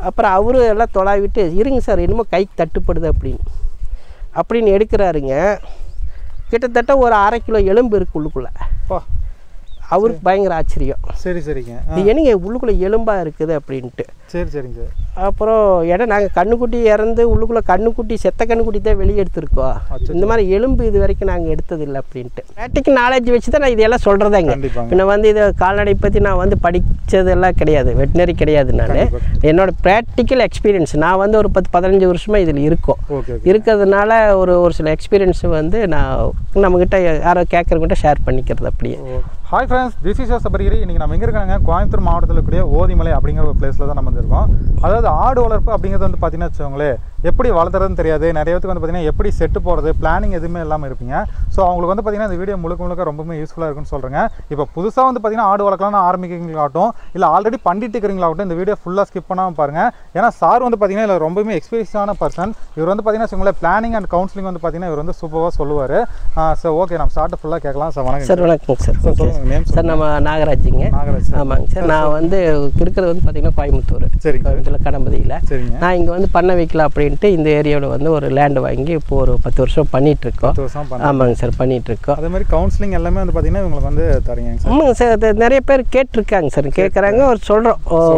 அப்புறம் அவரு எல்லாம் தொலாவிட்டு இருங்க சார் என்னமோ கைக்கு தட்டுப்படுது அப்படின்னு அப்படின்னு எடுக்கிறாருங்க கிட்டத்தட்ட ஒரு அரை கிலோ எலும்பு இருக்கு உள்ளுக்குள்ளே அப்பா அவருக்கு பயங்கர ஆச்சரியம் சரி சரிங்க ஆ, இது என்னங்க உள்ளுக்குள்ளே எலும்பாக இருக்குது அப்படின்ட்டு சரி சரிங்க சார் அப்புறம் ஏன்னா நாங்கள் கண்ணுக்குட்டி இறந்து உள்ளுக்குள்ளே கண்ணுக்குட்டி செத்த கண்ணுக்குட்டி தான் வெளியே எடுத்திருக்கோம் இந்த மாதிரி எலும்பு இது வரைக்கும் நாங்கள் எடுத்ததில்லை அப்படின்ட்டு ப்ராக்டிக்கல் நாலேஜ் வச்சு தான் நான் இதெல்லாம் சொல்கிறதாங்க கண்டிப்பாங்க பின்ன வந்து இது கால்நடை பற்றி நான் வந்து படித்ததெல்லாம் கிடையாது வெட்டினரி கிடையாது நான் என்னோட ப்ராக்டிக்கல் எக்ஸ்பீரியன்ஸ் நான் வந்து ஒரு பத்து பதினஞ்சு வருஷமாக இதில் இருக்கோம் ஓகே ஓகே இருக்கிறதுனால ஒரு ஒரு சில எக்ஸ்பீரியன்ஸ் வந்து நான் நம்மக்கிட்ட யாரோ கேட்குறவங்கிட்ட ஷேர் பண்ணிக்கிறது அப்படியே hi friends this is Sabarigiri இன்றைக்கி நம்ம எங்கே இருக்காங்க கோயம்புத்தூர் மாவட்டத்தில் இருக்கக்கூடிய ஓதிமலை அப்படிங்கிற ஒரு பிளேஸில் தான் நம்ம வந்திருக்கோம் அதாவது ஆடு வளர்ப்பு அப்படிங்கிறது வந்து பார்த்தீங்கன்னா வச்சுக்கோங்களேன் எப்படி வளர்த்துறதுன்னு தெரியாது நிறைய பேருக்கு வந்து பார்த்தீங்கன்னா எப்படி செட்டு போகிறது பிளானிங் எதுவுமே இல்லாமல் இருப்பீங்க ஸோ அவங்களுக்கு வந்து பார்த்தீங்கன்னா இந்த வீடியோ முழுக்க முழுக்க ரொம்பவே யூஸ்ஃபுல்லாக இருக்குன்னு சொல்கிறேங்க இப்போ புதுசாக வந்து பார்த்தீங்கன்னா ஆடு வளர்க்கலாம்னு ஆரம்பிக்கிறீங்களாகட்டும் இல்லை ஆல்ரெடி பண்ணிட்டு இருக்கிறீங்களாகட்டும் இந்த வீடியோ ஃபுல்லாக ஸ்கிப் பண்ணாமல் பாருங்கள் ஏன்னா சார் வந்து பார்த்தீங்கன்னா இதில் ரொம்பவே எக்ஸ்பீரியன்ஸான பர்சன் இவர் வந்து பார்த்தீங்கன்னா வச்சுக்கோங்களேன் பிளானிங் அண்ட் கவுன்சிலிங் வந்து பார்த்தீங்கன்னா இவர் வந்து சூப்பராக சொல்லுவார் ஸோ ஓகே நம்ம ஸ்டார்ட் ஃபுல்லாக கேட்கலாம் சார் வணக்கம் சார் வணக்கம் சார் சார் சொல்லுங்கள் நேம் சார் நம்ம நாகராஜுங்க நாகராஜ் சார் ஆமாங்க சார் நான் வந்து இருக்கிறது வந்து பார்த்தீங்கன்னா கோயம்புத்தூர் சரிங்க சார் கோயம்புத்தூர் கடம்பதியில் சரிங்க நான் இங்கே வந்து பண்ண வைக்கலாம் அப்படின்ட்டு இந்த ஏரியாவில் வந்து ஒரு லேண்டு வாங்கி இப்போ ஒரு பத்து வருஷம் பண்ணிட்டு இருக்கோம் பத்து வருஷம் பண்ண ஆமாங்க சார் பண்ணிட்டு இருக்கோம் அதே மாதிரி கவுன்சிலிங் எல்லாமே வந்து பார்த்தீங்கன்னா இவங்களுக்கு வந்து தரீங்க சார் ஆமாங்க சார் அது நிறைய பேர் கேட்டிருக்காங்க சார் கேட்குறாங்க ஒரு சொல்கிறோம்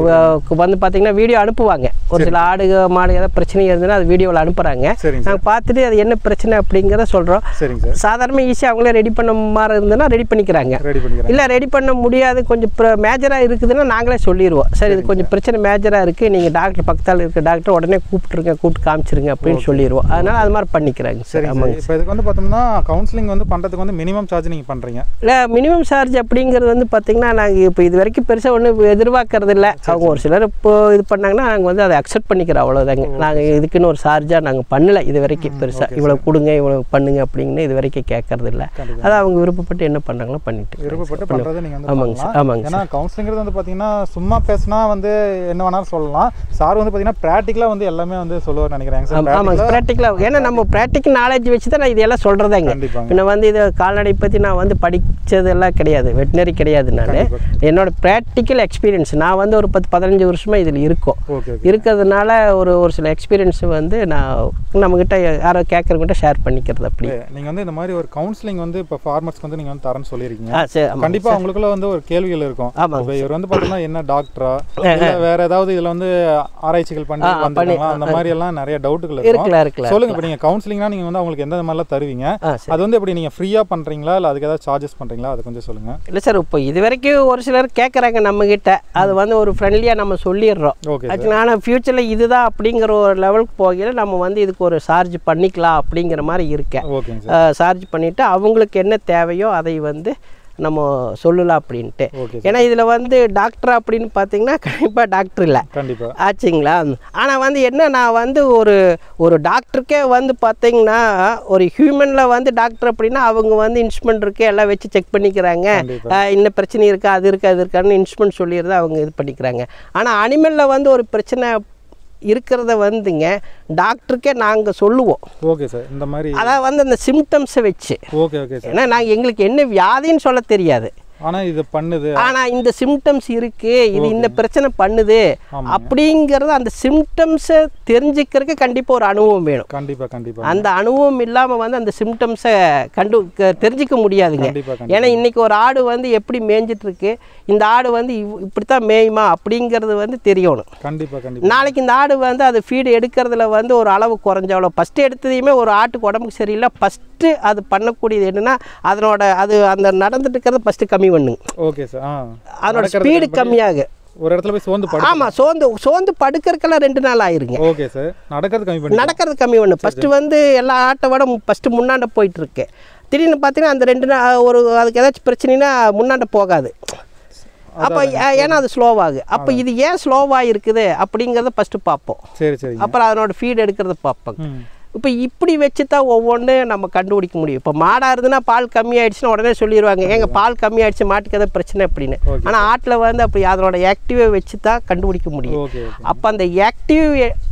வந்து பார்த்தீங்கன்னா வீடியோ அனுப்புவாங்க ஒரு சில ஆடு மாடு ஏதாவது பிரச்சனை இருந்ததுன்னா அது வீடியோவில் அனுப்புகிறாங்க சரிங்க சார் நாங்கள் பார்த்துட்டு அது என்ன பிரச்சனை அப்படிங்கிறத சொல்கிறோம் சரிங்க சார் சாதாரணமாக ஈஸியாக அவங்களே ரெடி பண்ண மாதிரி இருந்ததுன்னா ரெடி பண்ணிக்கிறாங்க ரெடி பண்ணிக்கிறேன் இல்லை ரெடி பண்ண முடியாது கொஞ்சம் மேஜராக இருக்குதுன்னா நாங்களே சொல்லிடுவோம் சார் இது கொஞ்சம் பிரச்சனை மேஜராக இருக்குது நீங்கள் டாக்டர் பக்கத்தால் இருக்க டாக்டர் உடனே கூப்பிட்டுருங்க கூப்பிட்டு காமிச்சிருங்க அப்படின்னு சொல்லிடுவோம் அதனால் அது மாதிரி பண்ணிக்கிறாங்க சார் சரிங்க ஆமாங்க சார் இப்போ இதுக்கு வந்து பார்த்தோம்னா கவுன்சிலிங் வந்து பண்ணுறதுக்கு வந்து மினிமம் சார்ஜ் நீங்கள் பண்ணுறீங்க இல்லை மினிமம் சார்ஜ் அப்படிங்கிறது வந்து பார்த்திங்கன்னா நாங்கள் இப்போ இது வரைக்கும் பெருசாக ஒன்றும் எதிர்பார்க்கறது இல்லை அவங்க ஒரு சிலர் இப்போ இது பண்ணாங்கன்னா நாங்கள் வந்து அதை அக்செப்ட் பண்ணிக்கிறோம் அவ்வளோதாங்க நாங்கள் இதுக்குன்னு ஒரு சார்ஜாக நாங்கள் பண்ணல இது வரைக்கும் பெருசாக இவ்வளோ கொடுங்க இவ்வளோ பண்ணுங்க அப்படின்னு இது வரைக்கும் கேட்கறது இல்லை கண்டிப்பா. அதை அவங்க விருப்பப்பட்டு என்ன பண்ணுறாங்களோ பண்ணிட்டு விருப்பப்பட்டு பண்ணுறதை நீங்கள் வந்து ஆமாங்க சார் பண்ணலாம் ஆமாங்க ஏன்னா கவுன்சிலிங்கிறது வந்து பார்த்தீங்கன்னா சும்மா பேசினா வந்து என்ன வேணாலும் சொல்லலாம் சார் வந்து பார்த்தீங்கன்னா ப்ராக்டிக்கலாக வந்து எல்லாமே வந்து சொல்லுவார் நினைக்கிறேங்க சார் ஆமாம் ஆமாங்க ப்ராக்டிக்கலாக ஏன்னா நம்ம ப்ராக்டிக்கல் நாலேஜ் வச்சு தான் நான் இதெல்லாம் சொல்கிறதாங்க கண்டிப்பாங்க பின்ன வந்து இது கால்நடை பற்றி நான் வந்து படித்ததெல்லாம் கிடையாது வெட்டினரி கிடையாது நான் என்னோட ப்ராக்டிக்கல் எக்ஸ்பீரியன்ஸ் நான் வந்து ஒரு பத்து பதினஞ்சு வருஷமாக இதில் இருக்கோம் ஓகே ஓகே இருக்கிறதுனால ஒரு ஒரு சில எக்ஸ்பீரியன்ஸ் வந்து நான் நம்மக்கிட்ட யாரோ கேட்குறவங்கிட்ட ஷேர் பண்ணிக்கிறது அப்படி நீங்கள் வந்து இந்த மாதிரி ஒரு கவுன்சிலிங் வந்து இப்போ ஃபார்மர்ஸ்க்கு வந்து நீங்கள் வந்து தரேன்னு சொல்லியிருக்கீங்க ஆ சரி ஆமாம் கண்டிப்பா அவங்களுக்குள்ள வந்து ஒரு கேள்விகள் இருக்கும் ஆமாங்க இப்போ இவர் வந்து பார்த்தோம்னா என்ன டாக்டரா இல்ல வேற ஏதாவது இதுல வந்து ஆராய்ச்சிகள் பண்ணி வந்துருக்காங்களா அந்த மாதிரி எல்லாம் நிறைய டவுட்டுகள் இருக்கும் இருக்கலாம் இருக்கலாம் சொல்லுங்க இப்போ நீங்க கவுன்சிலிங்னா நீங்க வந்து அவங்களுக்கு எந்த மாதிரிலாம் தருவீங்க ஆ சரி அது வந்து எப்படி நீங்க ஃப்ரீயா பண்றீங்களா இல்ல அதுக்கு ஏதாவது சார்ஜஸ் பண்றீங்களா அதை கொஞ்சம் சொல்லுங்க இல்லை சார் இப்போ இது வரைக்கும் ஒரு சிலர் கேட்குறாங்க நம்மக்கிட்ட அது வந்து ஒரு ஃப்ரெண்ட்லியாக நம்ம சொல்லிடுறோம் ஓகே ஆக்சுவலி ஆனால் ஃப்யூச்சரில் இதுதான் அப்படிங்கிற ஒரு லெவலுக்கு போகையில் நம்ம வந்து இதுக்கு ஒரு சார்ஜ் பண்ணிக்கலாம் அப்படிங்கிற மாதிரி இருக்கேன் ஓகேங்க சார் சார்ஜ் பண்ணிவிட்டு அவங்களுக்கு என்ன தேவையோ அதை வந்து நம்ம சொல்லலாம் அப்படின்ட்டு ஓகே ஏன்னா இதில் வந்து டாக்டர் அப்படின்னு பார்த்தீங்கன்னா கண்டிப்பாக டாக்டர் இல்லை கண்டிப்பா ஆச்சுங்களா ஆனால் வந்து என்ன நான் வந்து ஒரு ஒரு டாக்டருக்கே வந்து பார்த்தீங்கன்னா ஒரு ஹியூமனில் வந்து டாக்டர் அப்படின்னா அவங்க வந்து இன்ஸ்ட்ருமெண்ட் இருக்கு எல்லாம் வச்சு செக் பண்ணிக்கிறாங்க கண்டிப்பா ஆஹ் இந்த பிரச்சனை இருக்கா அது இருக்கா அது இருக்கான்னு இன்ஸ்ட்ருமெண்ட் சொல்லிடுறது அவங்க இது பண்ணிக்கிறாங்க ஆனால் அனிமலில் வந்து ஒரு பிரச்சனை இருக்கிறத வந்துங்க டாக்டருக்கே நாங்கள் சொல்லுவோம் ஓகே சார் இந்த மாதிரி அதான் வந்து அந்த சிம்டம்ஸை வச்சு ஓகே ஓகே சார் ஏன்னா நாங்கள் எங்களுக்கு என்ன வியாதின்னு சொல்ல தெரியாது ஆனா இது பண்ணுது ஆனால் இந்த சிம்டம்ஸ் இருக்கு இது இந்த பிரச்சனை பண்ணுது ஆமாங்க. அப்படிங்கிறது அந்த சிம்டம்ஸை தெரிஞ்சுக்கிறதுக்கு கண்டிப்பாக ஒரு அனுபவம் வேணும் கண்டிப்பா கண்டிப்பா அந்த அனுபவம் இல்லாமல் வந்து அந்த சிம்டம்ஸை கண்டு க- தெரிஞ்சுக்க முடியாதுங்க கண்டிப்பா கண்டிப்பா ஏன்னா இன்னைக்கு ஒரு ஆடு வந்து எப்படி மேய்ஞ்சிட்டு இருக்கு இந்த ஆடு வந்து இவ்- இப்படித்தான் மேயுமா அப்படிங்கிறது வந்து தெரியணும் கண்டிப்பா கண்டிப்பா நாளைக்கு இந்த ஆடு வந்து அது ஃபீடு எடுக்கிறதுல வந்து ஒரு அளவு குறைஞ்சாலோ ஃபஸ்ட்டு எடுத்ததையுமே ஒரு ஆட்டுக்கு உடம்புக்கு சரியில்லை ஃபஸ்ட்டு அது பண்ணக்கூடியது என்னன்னா அதனோட அது அந்த நடந்துட்டு இருக்கிறத ஃபஸ்ட்டு கம்மி பண்ணுங்க ஓகே சார் ஆ அதனோட நடக்கிறது ஸ்பீடு எப்படி? கம்மியாகு ஒரு இடத்துல போய் சோர்ந்து படு ஆமாம் சோர்ந்து சோர்ந்து படுக்கறதுக்கெல்லாம் ரெண்டு நாள் ஆயிருங்க ஓகே சார் நடக்கிறது கம்மி பண்ணி நடக்கிறது கம்மி பண்ணு ஃபஸ்ட்டு வந்து எல்லா ஆட்டை விட ஃபஸ்ட்டு முன்னாண்ட போயிட்டு இருக்கு திடீர்னு பார்த்தீங்கன்னா அந்த ரெண்டு நாள் ஒரு அதுக்கு ஏதாச்சும் பிரச்சனைனா முன்னாண்ட போகாது அப்போ ஏன்னா அது ஸ்லோவாகு அப்போ இது ஏன் ஸ்லோவாக இருக்குது அப்படிங்கிறத ஃபஸ்ட்டு பார்ப்போம் சரி சரிங்க அப்புறம் அதனோட ஃபீட் எடுக்கிறத பார்ப்போம் ம் இப்போ இப்படி வச்சு தான் ஒவ்வொன்றும் நம்ம கண்டுபிடிக்க முடியும் இப்போ மாடாக இருந்துன்னா பால் கம்மியாயிடுச்சுன்னா உடனே சொல்லிடுவாங்க ஏங்க பால் கம்மியாயிடுச்சு மாட்டுக்கு எதாவது பிரச்சனை அப்படின்னு Okay. ஆனால் ஆட்டில் வந்து அப்படி அதனோட ஆக்டிவை வச்சு தான் கண்டுபிடிக்க முடியும் ஓகே ஓகே அப்போ அந்த ஆக்டிவ்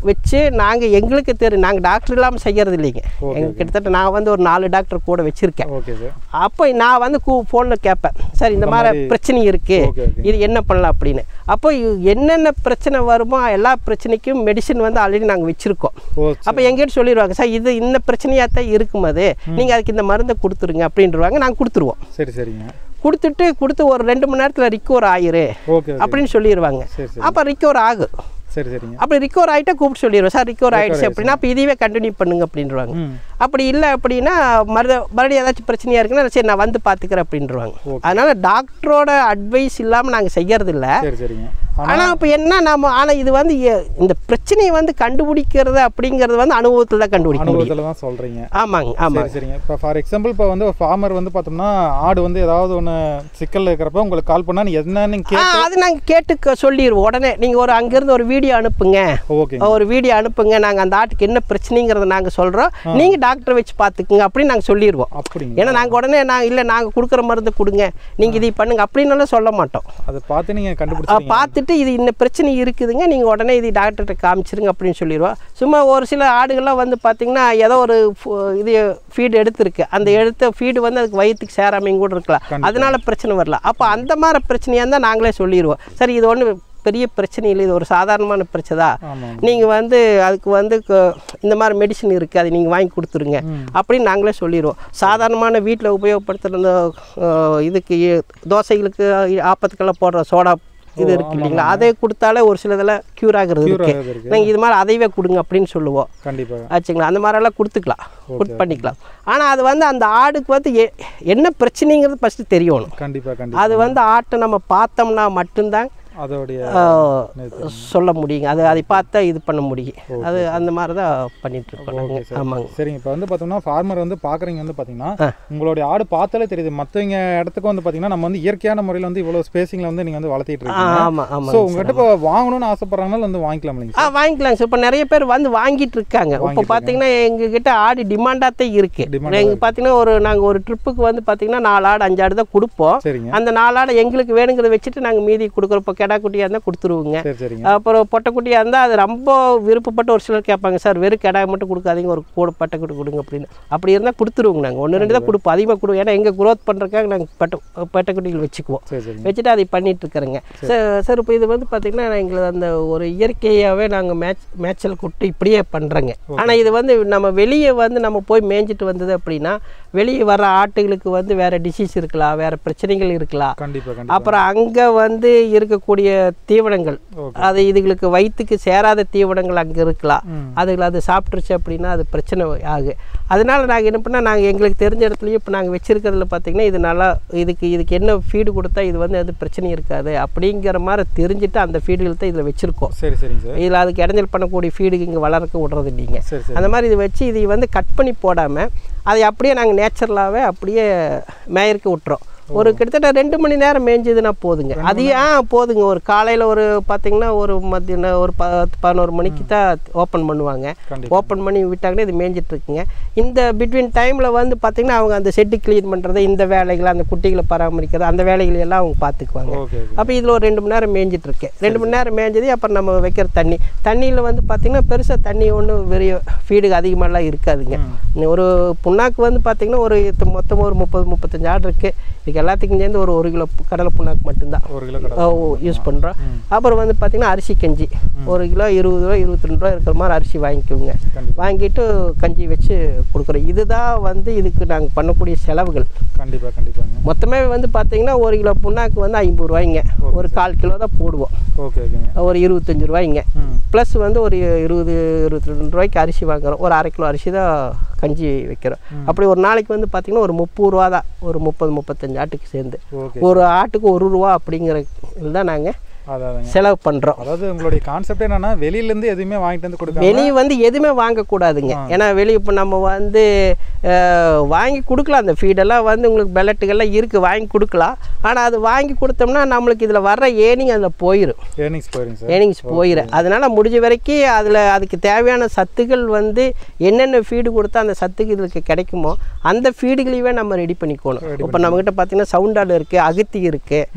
வச்சு நாங்கள் எங்களுக்கு தெரியும் நாங்கள் டாக்டர் இல்லாமல் செய்கிறது இல்லைங்க Okay, எங்கள் கிட்டத்தட்ட நான் வந்து ஒரு நாலு டாக்டர் கூட வச்சுருக்கேன் ஓகே சார் அப்போ நான் வந்து கூ ஃபோனில் கேட்பேன் சார் இந்த மாதிரி பிரச்சனை இருக்குது ஓகே ஓகே இது என்ன பண்ணலாம் அப்படின்னு அப்போ இ- என்னென்ன பிரச்சனை வருமோ எல்லா பிரச்சனைக்கும் மெடிசின் வந்து ஆல்ரெடி நாங்கள் வச்சுருக்கோம் ஓ அப்போ எங்கிட்ட சொல்லிடுவாங்க சார் இது இந்த பிரச்சனையாக தான் இருக்கும் அது நீங்கள் அதுக்கு இந்த மருந்தை கொடுத்துருங்க அப்படின்றவாங்க நாங்கள் கொடுத்துருவோம் சரி சரிங்க கொடுத்துட்டு கொடுத்து ஒரு ரெண்டு மணி நேரத்தில் ரிக்கவர் ஆயிரு ஓகே ஓகே அப்படின்னு சொல்லிடுவாங்க சரி சரி அப்போ ரிக்கவர் ஆகும் சரி சரிங்க அப்படி ரிக்கவர் ஆகிட்டா கூப்பிட்டு சொல்லிடுவேன் சார் ரிக்கவர் ஆயிடுச்சு அப்படின்னா அப்போ இதுவே கண்டினியூ பண்ணுங்க அப்படின்றவாங்க ம் அப்படி இல்லை அப்படின்னா மறுத மறுபடியும் ஏதாச்சும் பிரச்சனையாக இருக்குன்னா சரி நான் வந்து பார்த்துக்கிறேன் அப்படின்றவாங்க Okay. அதனால் டாக்டரோட அட்வைஸ் இல்லாமல் நாங்கள் செய்யறது இல்ல சரி சரிங்க ஆனால் இப்போ என்ன நம்ம ஆனால் இது வந்து எ- இந்த பிரச்சனையை வந்து கண்டுபிடிக்கிறது அப்படிங்கிறது வந்து அனுபவத்தில் தான் கண்டுபிடிக்க முடியும் அனுபவத்தில் தான் சொல்கிறீங்க ஆமாங்க ஆமாங்க சரி சரிங்க இப்போ ஃபார் எக்ஸாம்பிள் இப்போ வந்து ஒரு ஃபார்மர் வந்து பார்த்தோம்னா ஆடு வந்து ஏதாவது ஒன்று சிக்கல் இருக்கிறப்ப உங்களுக்கு கால் பண்ணால் நீ என்னன்னு ஆ கே அது நாங்கள் கேட்டு க- சொல்லிடுவோம் உடனே நீங்கள் ஒரு அங்கேருந்து ஒரு வீடியோ அனுப்புங்க ஓகேங்க ஒரு வீடியோ அனுப்புங்க நாங்கள் அந்த ஆட்டுக்கு என்ன பிரச்சனைங்கிறத நாங்கள் சொல்கிறோம் நீங்கள் டாக்டரை வச்சு பார்த்துக்குங்க அப்படின்னு நாங்கள் சொல்லிடுவோம் அப்படிங்க ஏன்னா நாங்கள் உடனே நான் இல்லை நாங்கள் கொடுக்குற மருந்து கொடுங்க நீங்கள் இதை பண்ணுங்க அப்படின்னு சொல்ல மாட்டோம் அதை பார்த்து நீங்கள் ஆ, கண்டுபிடிச்சிங்க பார்த்துட்டு இது இந்த பிரச்சனை இருக்குதுங்க நீங்கள் உடனே இது டாக்டர்கிட்ட காமிச்சிருங்க அப்படின்னு சொல்லிடுவோம் சும்மா ஒரு சில ஆடுகள்லாம் வந்து பார்த்தீங்கன்னா ஏதோ ஒரு ஃபு- இது ஃபீடு எடுத்திருக்கு அந்த எடுத்த ஃபீடு வந்து அதுக்கு வயிற்றுக்கு சேராமையும் கூட இருக்கலாம் கண்டிப்பா. அதனால பிரச்சனை வரல அப்போ அந்த மாதிரி பிரச்சனையாக இருந்தால் நாங்களே சொல்லிடுவோம் சரி இது ஒன்றும் பெரிய பிரச்சனை இல்லை இது ஒரு சாதாரணமான பிரச்சனை தான் ஆமாம் நீங்கள் வந்து அதுக்கு வந்து க- இந்த மாதிரி மெடிசன் இருக்குது அதை நீங்கள் வாங்கி கொடுத்துருங்க ம். அப்படின்னு நாங்களே சொல்லிடுவோம் சாதாரணமான வீட்டில் உபயோகப்படுத்துகிற இந்த அஹ், இதுக்கு தோசைகளுக்கு ஆப்பத்துக்கெல்லாம் போடுற சோடா இது இருக்கு இல்லைங்களா அதை கொடுத்தாலே ஒரு சில இதெல்லாம் க்யூர் ஆகுறது க்யூர் இருக்கு ஆகுது இருக்கு நாங்கள் இது மாதிரி அதையவே கொடுங்க அப்படின்னு சொல்லுவோம் கண்டிப்பாக ஆச்சுங்களா அந்த மாதிரிலாம் கொடுத்துக்கலாம் கொடுத்து பண்ணிக்கலாம் ஆனால் அது வந்து அந்த ஆடுக்கு வந்து எ- என்ன பிரச்சனைங்கிறது ஃபஸ்ட்டு தெரியணும் கண்டிப்பாக கண்டிப்பாக அது வந்து ஆட்டை நம்ம பார்த்தோம்னா மட்டும்தான் அதோடைய ஆஹ், சொல்ல முடியுங்க அது அதை பார்த்தா இது பண்ண முடியும் அது அந்த மாதிரி தான் பண்ணிட்டு இருக்கோம் நாங்க. ஆமாங்க சரிங்க இப்போ வந்து பார்த்தோம்னா ஃபார்மர் வந்து பார்க்குறீங்க வந்து பார்த்தீங்கன்னா ஆ. உங்களுடைய ஆடு பார்த்தாலே தெரியுது மற்றவங்க இடத்துக்கு வந்து பார்த்தீங்கன்னா நம்ம வந்து இயற்கையான முறையில் வந்து இவ்வளோ ஸ்பேசிங்கில் வந்து நீங்கள் வந்து வளர்த்திட்டு ஆ இருக்கீங்க ஆமாம் ஸோ ஆமாம் உங்ககிட்ட இப்போ வாங்கணும்னு ஆசைப்படுறாங்கனால வந்து வாங்கிக்கலாம் இல்லைங்க ஆ வாங்கிக்கலாங்க சார் இப்போ நிறைய பேர் வந்து வாங்கிட்டு இருக்காங்க இப்போ வாங்கிட்டு பார்த்தீங்கன்னா எங்ககிட்ட ஆடு டிமாண்டாக தான் இருக்கு Demand எங்க பார்த்தீங்கன்னா ஒரு நாங்கள் ஒரு ட்ரிப்புக்கு வந்து பார்த்தீங்கன்னா நாலு ஆடு அஞ்சு ஆடு தான் கொடுப்போம் சரிங்க அந்த நாலு ஆடு எங்களுக்கு வேணுங்கிறத வச்சுட்டு நாங்கள் மீதி கொடுக்குறோம் இப்போ கெடா குட்டியாக இருந்தால் கொடுத்துருவோங்க சரி சரிங்க அப்புறம் பொட்டைக்குட்டியாக இருந்தால் அது ரொம்ப விருப்பப்பட்ட ஒரு சிலர் கேட்பாங்க சார் வெறும் கெடாய் மட்டும் கொடுக்காதீங்க ஒரு கூட பட்டைக்குட்டி கொடுங்க அப்படின்னு அப்படி இருந்தால் கொடுத்துருவோங்க நாங்கள் ஒன்று ரெண்டு தான் கொடுப்போம் அதிகமாக கொடுவோம் ஏன்னா எங்கள் க்ரோத் பண்ணுறதுக்காக நாங்கள் பட்டை பட்டைக்குட்டிகள் வச்சுக்குவோம் சரி சரிங்க வச்சுட்டு அதை பண்ணிட்டு இருக்கிறேங்க சார் சார் இப்போ இது வந்து பார்த்திங்கன்னா எங்களுக்கு அந்த ஒரு இயற்கையாகவே நாங்கள் மேட்ச் மேய்ச்சல் குட்டு இப்படியே பண்ணுறோங்க ஆனால் இது வந்து நம்ம வெளியே வந்து நம்ம போய் மேய்ஞ்சிட்டு வந்தது அப்படின்னா வெளியே வர ஆட்டுகளுக்கு வந்து வேறு டிசீஸ் இருக்கலாம் வேறு பிரச்சனைகள் இருக்கலாம் கண்டிப்பாக கண்டிப்பாக அப்புறம் அங்கே வந்து இருக்கக்கூடிய தீவனங்கள் ஓகே அது இதுகளுக்கு வயிற்றுக்கு சேராத தீவனங்கள் அங்கே இருக்கலாம் ம் அதுகளை அது சாப்பிட்ருச்சு அப்படின்னா அது பிரச்சனை ஆகு அதனால நாங்கள் என்ன பண்ணால் நாங்கள் எங்களுக்கு தெரிஞ்ச இடத்துலையும் இப்போ நாங்கள் வச்சிருக்கிறதுல பார்த்தீங்கன்னா இது நல்லா இதுக்கு இதுக்கு என்ன ஃபீடு கொடுத்தா இது வந்து அது பிரச்சனை இருக்காது அப்படிங்கிற மாதிரி தெரிஞ்சுட்டு அந்த ஃபீடுகள் தான் இதில் வச்சுருக்கோம் சரி சரிங்க சார் இதில் அதுக்கு இடைஞ்சல் பண்ணக்கூடிய ஃபீடுக்கு இங்கே வளர்க்க விடுறது இல்லைங்க சரி சரி அந்த மாதிரி இதை வச்சு இதை வந்து கட் பண்ணி போடாமல் அதை அப்படியே நாங்கள் நேச்சுரலாகவே அப்படியே மேயருக்கு விட்டுறோம் ஒரு கிட்டத்தட்ட ரெண்டு மணி நேரம் மேய்ஞ்சதுன்னா போதுங்க அது ஏன் போதுங்க ஒரு காலையில் ஒரு பார்த்தீங்கன்னா ஒரு மத்தியானம் ஒரு பத்து பதினோரு மணிக்கு தான் ஓப்பன் பண்ணுவாங்க கண்டிப்பாக ஓப்பன் பண்ணி விட்டாங்கன்னா இது மேய்ஞ்சிட்டு இருக்குங்க இந்த பிட்வீன் டைமில் வந்து பார்த்தீங்கன்னா அவங்க அந்த செட்டு க்ளீன் பண்ணுறது இந்த வேலைகளை அந்த குட்டிகளை பராமரிக்கிறது அந்த வேலைகளை எல்லாம் அவங்க பார்த்துக்குவாங்க ஓகே ஓகே அப்போ இதில் ஒரு ரெண்டு மணி நேரம் மேய்ஞ்சிட்டு இருக்கேன் ரெண்டு மணி நேரம் மேய்ஞ்சது அப்புறம் நம்ம வைக்கிற தண்ணி தண்ணியில் வந்து பார்த்திங்கன்னா பெருசாக தண்ணி ஒன்றும் பெரிய ஃபீடுக்கு அதிகமாகலாம் இருக்காதுங்க இன்னும் ஒரு புண்ணாக்கு வந்து பார்த்திங்கன்னா ஒரு இது மொத்தம் ஒரு முப்பது முப்பத்தஞ்சு ஆடு இருக்குது இதுக்கு எல்லாத்துக்கும் சேர்ந்து ஒரு ஒரு கிலோ பு- கடலை புண்ணாக்கு மட்டும்தான் ஒரு கிலோ கடை யூஸ் பண்ணுறோம் ம். அப்புறம் வந்து பார்த்திங்கன்னா அரிசி கஞ்சி ஒரு கிலோ இருபது ரூபா இருபத்தி ரெண்டு ரூபா இருக்கிற மாதிரி அரிசி வாங்கிக்குவோங்க கண்டிப்பாக வாங்கிட்டு கஞ்சி வச்சு கொடுக்குறோம் இதுதான் வந்து இதுக்கு நாங்கள் பண்ணக்கூடிய செலவுகள் கண்டிப்பாக கண்டிப்பாங்க மொத்தமே வந்து பார்த்தீங்கன்னா ஒரு கிலோ புண்ணாக்கு வந்து ஐம்பது ரூபாய்ங்க ஒரு கால் கிலோ தான் போடுவோம் ஓகே ஓகேங்க ஒரு இருபத்தஞ்சி ரூபாய்ங்க ம் ப்ளஸ் வந்து ஒரு இருபது இருபத்தி ரெண்டு ரூபாய்க்கு அரிசி வாங்குறோம் ஒரு அரை கிலோ அரிசி தான் கஞ்சி வைக்கிறோம் அப்படி ஒரு நாளைக்கு வந்து பார்த்திங்கன்னா ஒரு முப்பது ரூபா தான் ஒரு முப்பது முப்பத்தஞ்சு ஆட்டுக்கு சேர்ந்து ஓகே ஒரு ஆட்டுக்கு ஒரு ரூபா அப்படிங்கிற தான் நாங்கள் அதாவதுங்க செலவு பண்ணுறோம் அதாவது உங்களுடைய கான்செப்ட் என்னன்னா வெளியிலேருந்து எதுவுமே வாங்கிட்டு வந்து கொடுக்காம வெளியே வந்து எதுவுமே வாங்கக்கூடாதுங்க ஏன்னா வெளியே இப்போ நம்ம வந்து அஹ், வாங்கி கொடுக்கலாம் அந்த ஃபீடெல்லாம் வந்து உங்களுக்கு பெலட்டுகள்லாம் இருக்குது வாங்கி கொடுக்கலாம் ஆனால் அது வாங்கி கொடுத்தோம்னா நம்மளுக்கு இதில் வர்ற ஏர்னிங் அதில் போயிடும் ஏர்னிங்ஸ் போயிருங்க சார் ஏர்னிங்ஸ் போயிடும் அதனால் முடிஞ்ச வரைக்கும் அதில் அதுக்கு தேவையான சத்துக்கள் வந்து என்னென்ன ஃபீடு கொடுத்தா அந்த சத்துக்கு இதுக்கு கிடைக்குமோ அந்த ஃபீடுகளையே நம்ம ரெடி பண்ணிக்கணும் இப்போ நம்மக்கிட்ட பார்த்தீங்கன்னா சவுண்டால் இருக்குது அகத்தி இருக்குது ம்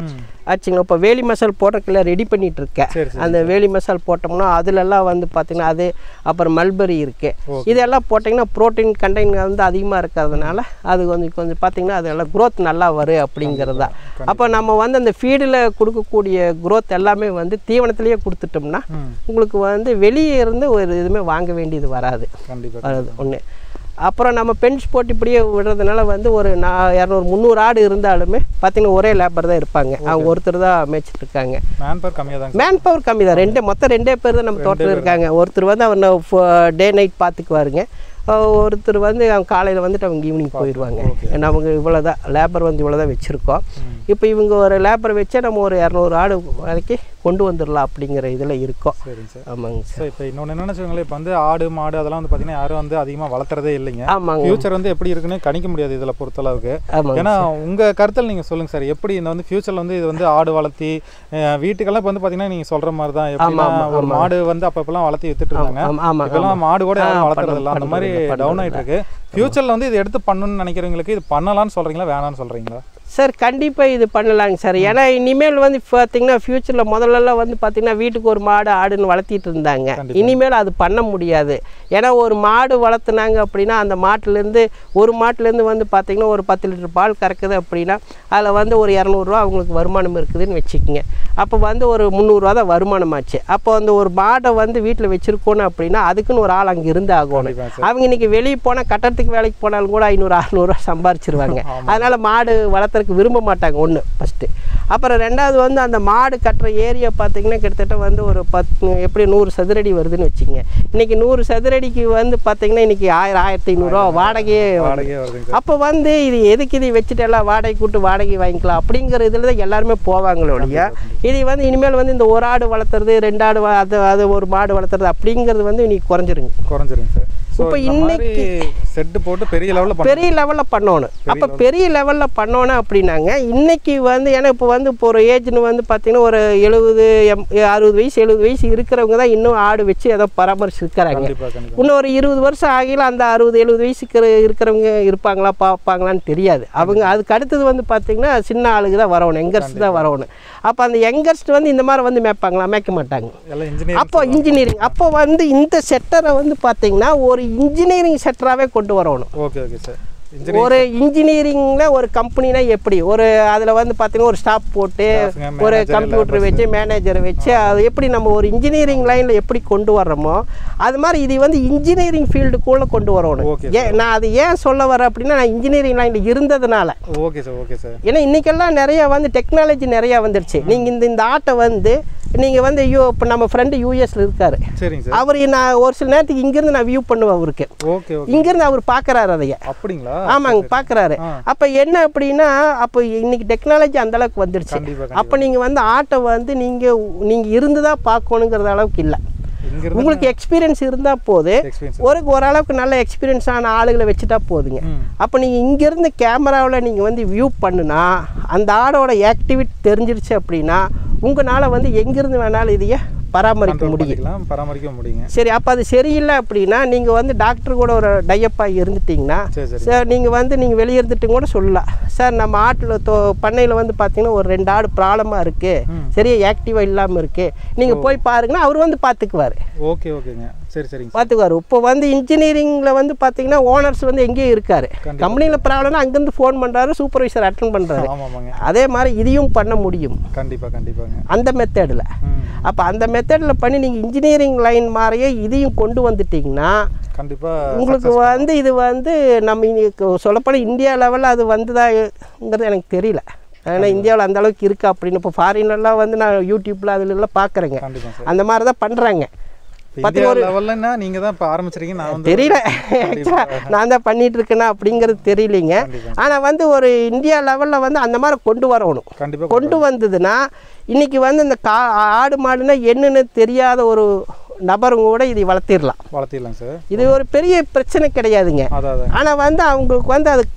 ஆச்சுங்களா இப்போ வேலி மசால் போடுறதுக்குள்ள ரெடி பண்ணிட்டு இருக்கேன் சரி சரி அந்த வேலி மசால் போட்டோம்னா அதுலலாம் வந்து பார்த்திங்கன்னா அது அப்புறம் மல்பரி இருக்குது இதெல்லாம் போட்டிங்கன்னா ப்ரோட்டீன் கண்டெய்ன் வந்து அதிகமாக இருக்கிறதுனால அது கொஞ்சம் கொஞ்சம் பார்த்திங்கன்னா அதெல்லாம் growth நல்லா வரும் அப்படிங்கிறது தான் அப்போ நம்ம வந்து அந்த ஃபீடில் கொடுக்கக்கூடிய growth எல்லாமே வந்து தீவனத்திலேயே கொடுத்துட்டோம்னா ம் உங்களுக்கு வந்து வெளியே இருந்து ஒரு இதுவுமே வாங்க வேண்டியது வராது கண்டிப்பாக அது ஒன்று அப்புறம் நம்ம பெஞ்ச் போட்டு இப்படியே விடுறதுனால வந்து ஒரு நான் இரநூறு முந்நூறு ஆடு இருந்தாலுமே பார்த்தீங்கன்னா ஒரே லேபர் தான் இருப்பாங்க அவங்க ஒருத்தர் தான் மேய்ச்சிட்டு இருக்காங்க மேன் பவர் கம்மியாக தாங்க மேன் பவர் கம்மி தான் ரெண்டே மொத்தம் ரெண்டே பேர் தான் நம்ம தோட்டத்தில் இருக்காங்க ஒருத்தர் வந்து அவர் டே நைட் பார்த்துக்குவாருங்க அஹ் ஒருத்தர் வந்து அவங்க காலையில் வந்துட்டு அவங்க ஈவினிங் போயிடுவாங்க நமக்கு இவ்வளோ தான் லேபர் வந்து இவ்வளோ தான் வச்சுருக்கோம் இப்போ இவங்க ஒரு லேபர் வச்சா நம்ம ஒரு இரநூறு ஆடு வரைக்கும் கொண்டு வந்துடலாம் அப்படிங்கிற இதில் இருக்கோம் சரிங்க சார் ஆமாங்க சார் சார் இப்போ இன்னொன்று என்னென்னு வச்சுக்கோங்களேன் இப்போ வந்து ஆடு மாடு அதெல்லாம் வந்து பார்த்தீங்கன்னா யாரும் வந்து அதிகமாக வளர்த்துறதே இல்லைங்க ஆமாங்க ஃபியூச்சர் வந்து எப்படி இருக்குன்னு கணிக்க முடியாது இதில் பொறுத்தளவுக்கு ஆமாங்க ஏன்னா உங்கள் கருத்தில் நீங்கள் சொல்லுங்கள் சார் எப்படி இந்த வந்து ஃபியூச்சரில் வந்து இது வந்து ஆடு வளர்த்தி அஹ், வீட்டுக்கெல்லாம் இப்போ வந்து பார்த்தீங்கன்னா நீங்கள் சொல்கிற மாதிரி தான் எப்படின்னா ஒரு மாடு வந்து அப்பப்பெல்லாம் வளர்த்தி வித்துட்டு இருந்தாங்க ஆமாம் ஆமாம் இப்பெல்லாம் மாடு கூட யாரும் ஆ, வளர்த்துறது இல்லை அந்த பண்றது மாதிரி இல்ல, டவுன் ஆயிட்டு இருக்கு ஃபியூச்சரில் வந்து இது எடுத்து பண்ணணும்னு நினைக்கிறவங்களுக்கு இது பண்ணலாம்னு சொல்கிறீங்களா வேணாம்னு சொல்கிறீங்களா சார் கண்டிப்பாக இது பண்ணலாங்க சார் ஏன்னா இனிமேல் வந்து பார்த்தீங்கன்னா ஃப்யூச்சரில் முதல்லலாம் வந்து பார்த்தீங்கன்னா வீட்டுக்கு ஒரு மாடு ஆடுன்னு வளர்த்திட்டு இருந்தாங்க இனிமேல் அது பண்ண முடியாது ஏன்னா ஒரு மாடு வளர்த்துனாங்க அப்படின்னா அந்த மாட்டுலேருந்து ஒரு மாட்டுலேருந்து வந்து பார்த்தீங்கன்னா ஒரு பத்து லிட்டர் பால் கறக்குது அப்படின்னா அதில் வந்து ஒரு இரநூறுவா அவங்களுக்கு வருமானம் இருக்குதுன்னு வச்சுக்கோங்க அப்போ வந்து ஒரு முந்நூறுரூவா தான் வருமானம் ஆச்சு அப்போ அந்த ஒரு மாடை வந்து வீட்டில் வச்சுருக்கோணும் அப்படின்னா அதுக்குன்னு ஒரு ஆள் அங்கே இருந்து ஆகணும் கண்டிப்பா சார் அவங்க இன்னைக்கு வெளியே போனால் கட்டடத்துக்கு வேலைக்கு போனாலும் கூட ஐநூறு அறநூறுவா சம்பாரிச்சிருவாங்க அதனால் மாடு வளர்த்துறதுக்கு விரும்ப மாட்டாங்க ஒன்று ஃபஸ்ட்டு அப்புறம் ரெண்டாவது வந்து அந்த மாடு கட்டுற ஏரியா பார்த்தீங்கன்னா கிட்டத்தட்ட வந்து ஒரு பத்து எப்படி நூறு சதுரடி வருதுன்னு வச்சுக்கோங்க இன்னைக்கு நூறு சதுரடிக்கு வந்து பார்த்தீங்கன்னா இன்னைக்கு ஆயிரம் ஆயிரத்தி ஐநூறுரூவா வாடகையே வருது. வாடகையே வருதுங்க சார் அப்போ வந்து இது எதுக்கு இது வச்சுட்டு எல்லாம் வாடகை கூட்டு வாடகை வாங்கிக்கலாம் அப்படிங்கிற இதில் தான் எல்லாருமே போவாங்களே ஒழிய இது வந்து இனிமேல் வந்து இந்த ஒரு ஆடு வளர்த்துறது ரெண்டு ஆடு வ- அது அது ஒரு மாடு வளர்த்துறது அப்படிங்கிறது வந்து இன்னைக்கு குறைஞ்சிருங்க குறைஞ்சிருங்க சார் ஸோ இப்ப இந்த மாதிரி செட்டு போட்டு பெரிய லெவலில் பண்ண பெரிய லெவலில் பண்ணணும் அப்போ பெரிய லெவலில் பண்ணோணும் அப்படின்னாங்க இன்னைக்கு வந்து ஏன்னா இப்போ வந்து இப்போ ஒரு ஏஜ்னு வந்து பார்த்தீங்கன்னா ஒரு எழுபது எம் அறுபது வயசு எழுபது வயசு இருக்கிறவங்க தான் இன்னும் ஆடு வச்சு ஏதோ பராமரிச்சிருக்கிறாங்க கண்டிப்பாக கண்டிப்பாக இன்னும் ஒரு இருபது வருஷம் ஆகில அந்த அறுபது எழுபது வயசுக்கு இரு- இருக்கிறவங்க இருப்பாங்களா பார்ப்பாங்களான்னு தெரியாது அவங்க அதுக்கு அடுத்தது வந்து பார்த்தீங்கன்னா சின்ன ஆளுக்கு தான் வரணும் யங்கர்ஸ் தான் வரணும் அப்போ அந்த யங்கர்ஸ்ட் வந்து இந்த மாதிரி வந்து மேய்ப்பாங்களா மேய்க்க மாட்டாங்க எல்லாம் இன்ஜினியர் அப்போ இன்ஜினியரிங் அப்போ வந்து இந்த செட்டரை வந்து பார்த்தீங்கன்னா ஒரு இன்ஜினியரிங் செட்டராகவே கொண்டு வரணும் ஓகே ஓகே சார் இன்ஜினியர் ஒரு இன்ஜினியரிங்கில் ஒரு கம்பெனினா எப்படி ஒரு அதில் வந்து பார்த்தீங்கன்னா ஒரு ஸ்டாப் போட்டு Staffங்க, ஒரு manager, கம்ப்யூட்டர் வச்சு மேனேஜரை வச்சு அது எப்படி நம்ம ஒரு இன்ஜினியரிங் லைனில் எப்படி கொண்டு வர்றோமோ அது மாதிரி இது வந்து இன்ஜினியரிங் ஃபீல்டுக்குள்ளே கொண்டு வரணும் Okay, ஏன் நான் அது ஏன் சொல்ல வரேன் அப்படின்னா நான் இன்ஜினியரிங் லைனில் இருந்ததுனால ஓகே சார் ஓகே சார் ஏன்னா இன்றைக்கெல்லாம் நிறைய வந்து டெக்னாலஜி நிறையா வந்துடுச்சு நீங்கள் இந்த இந்த ஆட்டை வந்து நீங்கள் வந்து யூ இப்போ நம்ம ஃப்ரெண்டு யூஎஸில் இருக்கார் சரிங்க சார் அவர் நான் ஒரு சில நேரத்துக்கு இங்கேருந்து நான் வியூ பண்ணுவேன் அவருக்கு ஓகே ஓகே இங்கேருந்து அவர் பார்க்குறாரு அதைய அப்படிங்களா ஆமாங்க பார்க்குறாரு ஆ. அப்போ என்ன அப்படின்னா அப்போ இன்னைக்கு டெக்னாலஜி அந்த அளவுக்கு வந்துடுச்சு கண்டிப்பாக அப்போ நீங்கள் வந்து ஆட்டை வந்து நீங்கள் நீங்கள் இருந்து தான் பார்க்கணுங்கிறது அளவுக்கு இல்லை இங்கிருந்து உங்களுக்கு எக்ஸ்பீரியன்ஸ் இருந்தால் போது எக்ஸ்பீரியன்ஸ் ஒரு ஓரளவுக்கு நல்ல எக்ஸ்பீரியன்ஸ் ஆன ஆளுகளை வச்சுட்டா போதுங்க ம் அப்போ நீங்கள் இங்கேருந்து கேமராவில் நீங்கள் வந்து வியூ பண்ணுனா அந்த ஆடோட ஆக்டிவிட்டி தெரிஞ்சிருச்சு அப்படின்னா உங்களால் வந்து எங்கேருந்து வேணாலும் இதையே பராமரிக்க control முடியும் பண்ணிக்கலாம் பராமரிக்க முடியுங்க சரி அப்போ அது சரியில்லை அப்படின்னா நீங்கள் வந்து டாக்டர் கூட ஒரு டையப்பாக இருந்துட்டிங்கன்னா சரி சரி சார் நீங்கள் வந்து நீங்கள் வெளியே இருந்துட்டு கூட சொல்லலாம் சார் நம்ம ஆட்டில் தோ பண்ணையில் வந்து பார்த்தீங்கன்னா ஒரு ரெண்டு ஆடு ப்ராப்ளமாக இருக்குது ம். சரியா ஆக்டிவாக இல்லாமல் இருக்குது நீங்கள் போய் பாருங்கன்னா அவர் வந்து பார்த்துக்குவார் ஓகே ஓகேங்க சரி சரிங்க சார் பார்த்துக்குவார் இப்போ வந்து இன்ஜினியரிங்கில் வந்து பார்த்தீங்கன்னா ஓனர்ஸ் வந்து எங்கேயும் இருக்கார் கண்டிப்பா. கம்பெனியில் ப்ராப்ளம்னா அங்கேருந்து ஃபோன் பண்ணுறாரு சூப்பர்வைசர் அட்டன் பண்ணுறாரு ஆமாம் ஆமாங்க அதே மாதிரி இதையும் பண்ண முடியும் கண்டிப்பாக கண்டிப்பாங்க அந்த மெத்தடில் ம் அப்போ அந்த மெத்தடில் பண்ணி நீங்கள் இன்ஜினியரிங் லைன் மாதிரியே இதையும் கொண்டு வந்துட்டிங்கன்னா கண்டிப்பாக உங்களுக்கு வந்து இது வந்து நம்ம இன்னைக்கு சொல்லப்போனால் இந்தியா லெவலில் அது வந்துதாங்கிறது எனக்கு தெரியல ஏன்னா இந்தியாவில் அந்த அளவுக்கு இருக்கா அப்படின்னு இப்போ ஃபாரின்லாம் வந்து நான் யூடியூப்பில் அதுலலாம் பார்க்குறேங்க கண்டிப்பாக சார் அந்த மாதிரி தான் பண்ணுறாங்க இப்போ இந்தியா லெவல்லன்னா நீங்கள் தான் இப்போ ஆரம்பிச்சிருக்கீங்க நான் வந்து தெரியல ஆக்சுவலாக நான் தான் பண்ணிட்டு இருக்கேனா அப்படிங்கிறது தெரியலைங்க கண்டிப்பா. ஆனால் வந்து ஒரு இந்தியா லெவலில் வந்து அந்த மாதிரி கொண்டு வரணும் கண்டிப்பாக கொண்டு வந்ததுன்னா இன்னைக்கு வந்து இந்த கா ஆடு மாடுனா என்னன்னு தெரியாத ஒரு நபருங்க கூட இதை வளர்த்திடலாம் வளர்த்திடலாம் சார் இது ஒரு பெரிய பிரச்சனை கிடையாதுங்க அதான் அதான் ஆனால் வந்து அவங்களுக்கு வந்து அது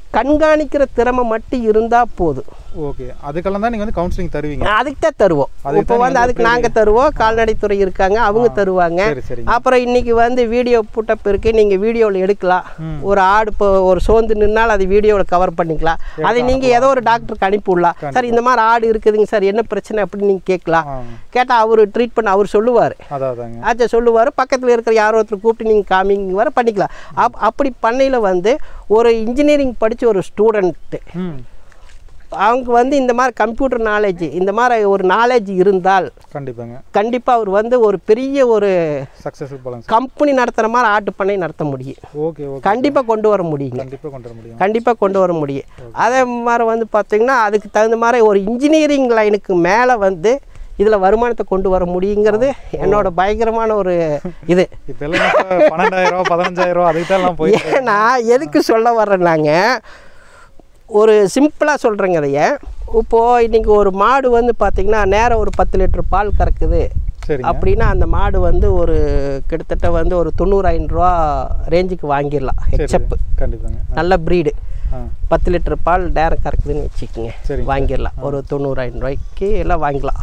கண்காணிக்கிற திறமை மட்டும் இருந்தால் போதும் ஓகே அதுக்கெல்லாம் தான் நீங்கள் வந்து கவுன்சிலிங் தருவீங்க அதுக்கு தான் தருவோம் அதுக்கு இப்போ வந்து அதுக்கு நாங்கள் தருவோம் கால்நடைத்துறை இருக்காங்க அவங்க தருவாங்க சரி சரிங்க அப்புறம் இன்னைக்கு வந்து வீடியோ புட்டப் இருக்கு நீங்கள் வீடியோவில் எடுக்கலாம் ஒரு ஆடு இப்போ ஒரு சோர்ந்து நின்னால் அது வீடியோவில் கவர் பண்ணிக்கலாம் அதை நீங்கள் ஏதோ ஒரு டாக்டருக்கு அனுப்பி விடலாம் சார் இந்த மாதிரி ஆடு இருக்குதுங்க சார் என்ன பிரச்சனை அப்படின்னு நீங்கள் கேட்கலாம் ஆ கேட்டால் அவர் ட்ரீட் பண்ண அவர் சொல்லுவார் அதான் அதாங்க ஆச்சா சொல்லுவார் பக்கத்தில் இருக்கிற யாரோ ஒருத்தர் கூப்பிட்டு நீங்கள் காமிங்க வர பண்ணிக்கலாம் அப் அப்படி பண்ணையில் வந்து ஒரு இன்ஜினியரிங் படித்த ஒரு ஸ்டூடெண்ட்டு ம் அவங்க வந்து இந்த மாதிரி கம்ப்யூட்டர் நாலேஜ் இந்த மாதிரி ஒரு நாலேஜ் இருந்தால் கண்டிப்பாங்க கண்டிப்பாக அவர் வந்து ஒரு பெரிய ஒரு சக்ஸஸ்ஃபுல் போலாங்க சார் கம்பெனி நடத்துகிற மாதிரி ஆட்டு பண்ணை நடத்த முடியும் ஓகே ஓகே கண்டிப்பாக கொண்டு வர முடியுங்க கண்டிப்பாக கொண்டு வர முடியும் கண்டிப்பாக கொண்டு வர முடியும் அதே மாதிரி வந்து பார்த்திங்கன்னா அதுக்கு தகுந்த மாதிரி ஒரு இன்ஜினியரிங் லைனுக்கு மேலே வந்து இதில் வருமானத்தை கொண்டு வர முடியுங்கிறது என்னோட பயங்கரமான ஒரு இது இப்போ எல்லாம் இப்போ பன்னெண்டாயிரம் ரூபா பதினஞ்சாயிரம் ரூபா அதுக்கு தான் எல்லாம் போய் ஏன்னா எதுக்கு சொல்ல வர்றேன்னாங்க ஒரு சிம்பிளாக சொல்கிறேங்க அதைய இப்போது இன்றைக்கி ஒரு மாடு வந்து பார்த்திங்கன்னா நேரம் ஒரு பத்து லிட்டர் பால் கறக்குது சரிங்க அப்படின்னா அந்த மாடு வந்து ஒரு கிட்டத்தட்ட வந்து ஒரு தொண்ணூறாயிரம் ரூபா ரேஞ்சுக்கு வாங்கிடலாம் ஹெச்எப் கண்டிப்பாங்க நல்ல ப்ரீடு ஆ பத்து லிட்டர் பால் டேரம் கறக்குதுன்னு வச்சுக்கோங்க சரிங்க வாங்கிடலாம் ஒரு தொண்ணூறாயிரம் ரூபாய்க்கு எல்லாம் வாங்கிக்கலாம்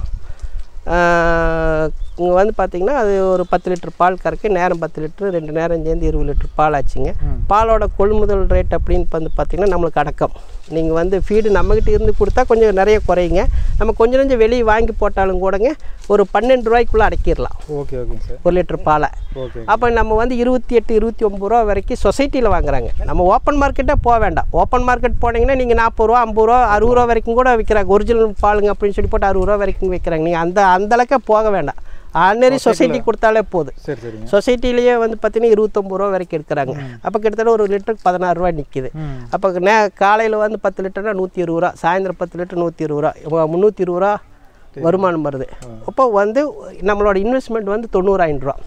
இங்கே வந்து பார்த்திங்கன்னா அது ஒரு பத்து லிட்டர் பால் கறக்கு நேரம் பத்து லிட்டரு ரெண்டு நேரம் சேர்ந்து இருபது லிட்டர் பால் ஆச்சுங்க ம். பாலோட கொள்முதல் ரேட் அப்படின்னு வந்து பார்த்திங்கன்னா நம்மளுக்கு அடக்கம் நீங்கள் வந்து ஃபீடு நம்மக்கிட்ட இருந்து கொடுத்தா கொஞ்சம் நிறைய குறையுங்க நம்ம கொஞ்சம் கொஞ்சம் வெளியே வாங்கி போட்டாலும் கூடங்க ஒரு பன்னெண்டு ரூபாய்க்குள்ளே அடக்கிடலாம் ஓகே ஓகேங்க சார் ஒரு லிட்டர் பாலை ஓகே அப்போ நம்ம வந்து இருபத்தி எட்டு இருபத்தி ஒம்பது ரூபா வரைக்கும் சொசைட்டியில் வாங்குறாங்க நம்ம ஓப்பன் மார்க்கெட்டே போக வேண்டாம் ஓப்பன் மார்க்கெட் போனீங்கன்னா நீங்கள் நாற்பது ரூபா ஐம்பது ரூபா அறுபது ரூபா வரைக்கும் கூட விற்கிறாங்க ஒரிஜினல் பாலுங்க அப்படின்னு சொல்லி போட்டு அறுபது ரூபா வரைக்கும் விற்கிறாங்க நீங்கள் அந்த அந்த அளவுக்கு போக வேண்டாம் ஆர்டினரி சொசைட்டி கொடுத்தாலே போதும் சரி சரிங்க சொசைட்டிலேயே வந்து பார்த்தீங்கன்னா இருபத்தொம்பது ரூபா வரைக்கும் எடுக்கிறாங்க அப்போ கிட்டத்தட்ட ஒரு லிட்டருக்கு பதினாறு ரூபா நிற்கிது ம் அப்போ நே காலையில் வந்து பத்து லிட்டர்னா நூற்றி இருபது ரூபா சாயந்தரம் பத்து லிட்டர் நூற்றி இருபது ரூபா முந்நூற்றி இருபது ரூபா வருமானம் வருது அப்போ வந்து நம்மளோட இன்வெஸ்ட்மெண்ட் வந்து தொண்ணூறாயிரம் ரூபா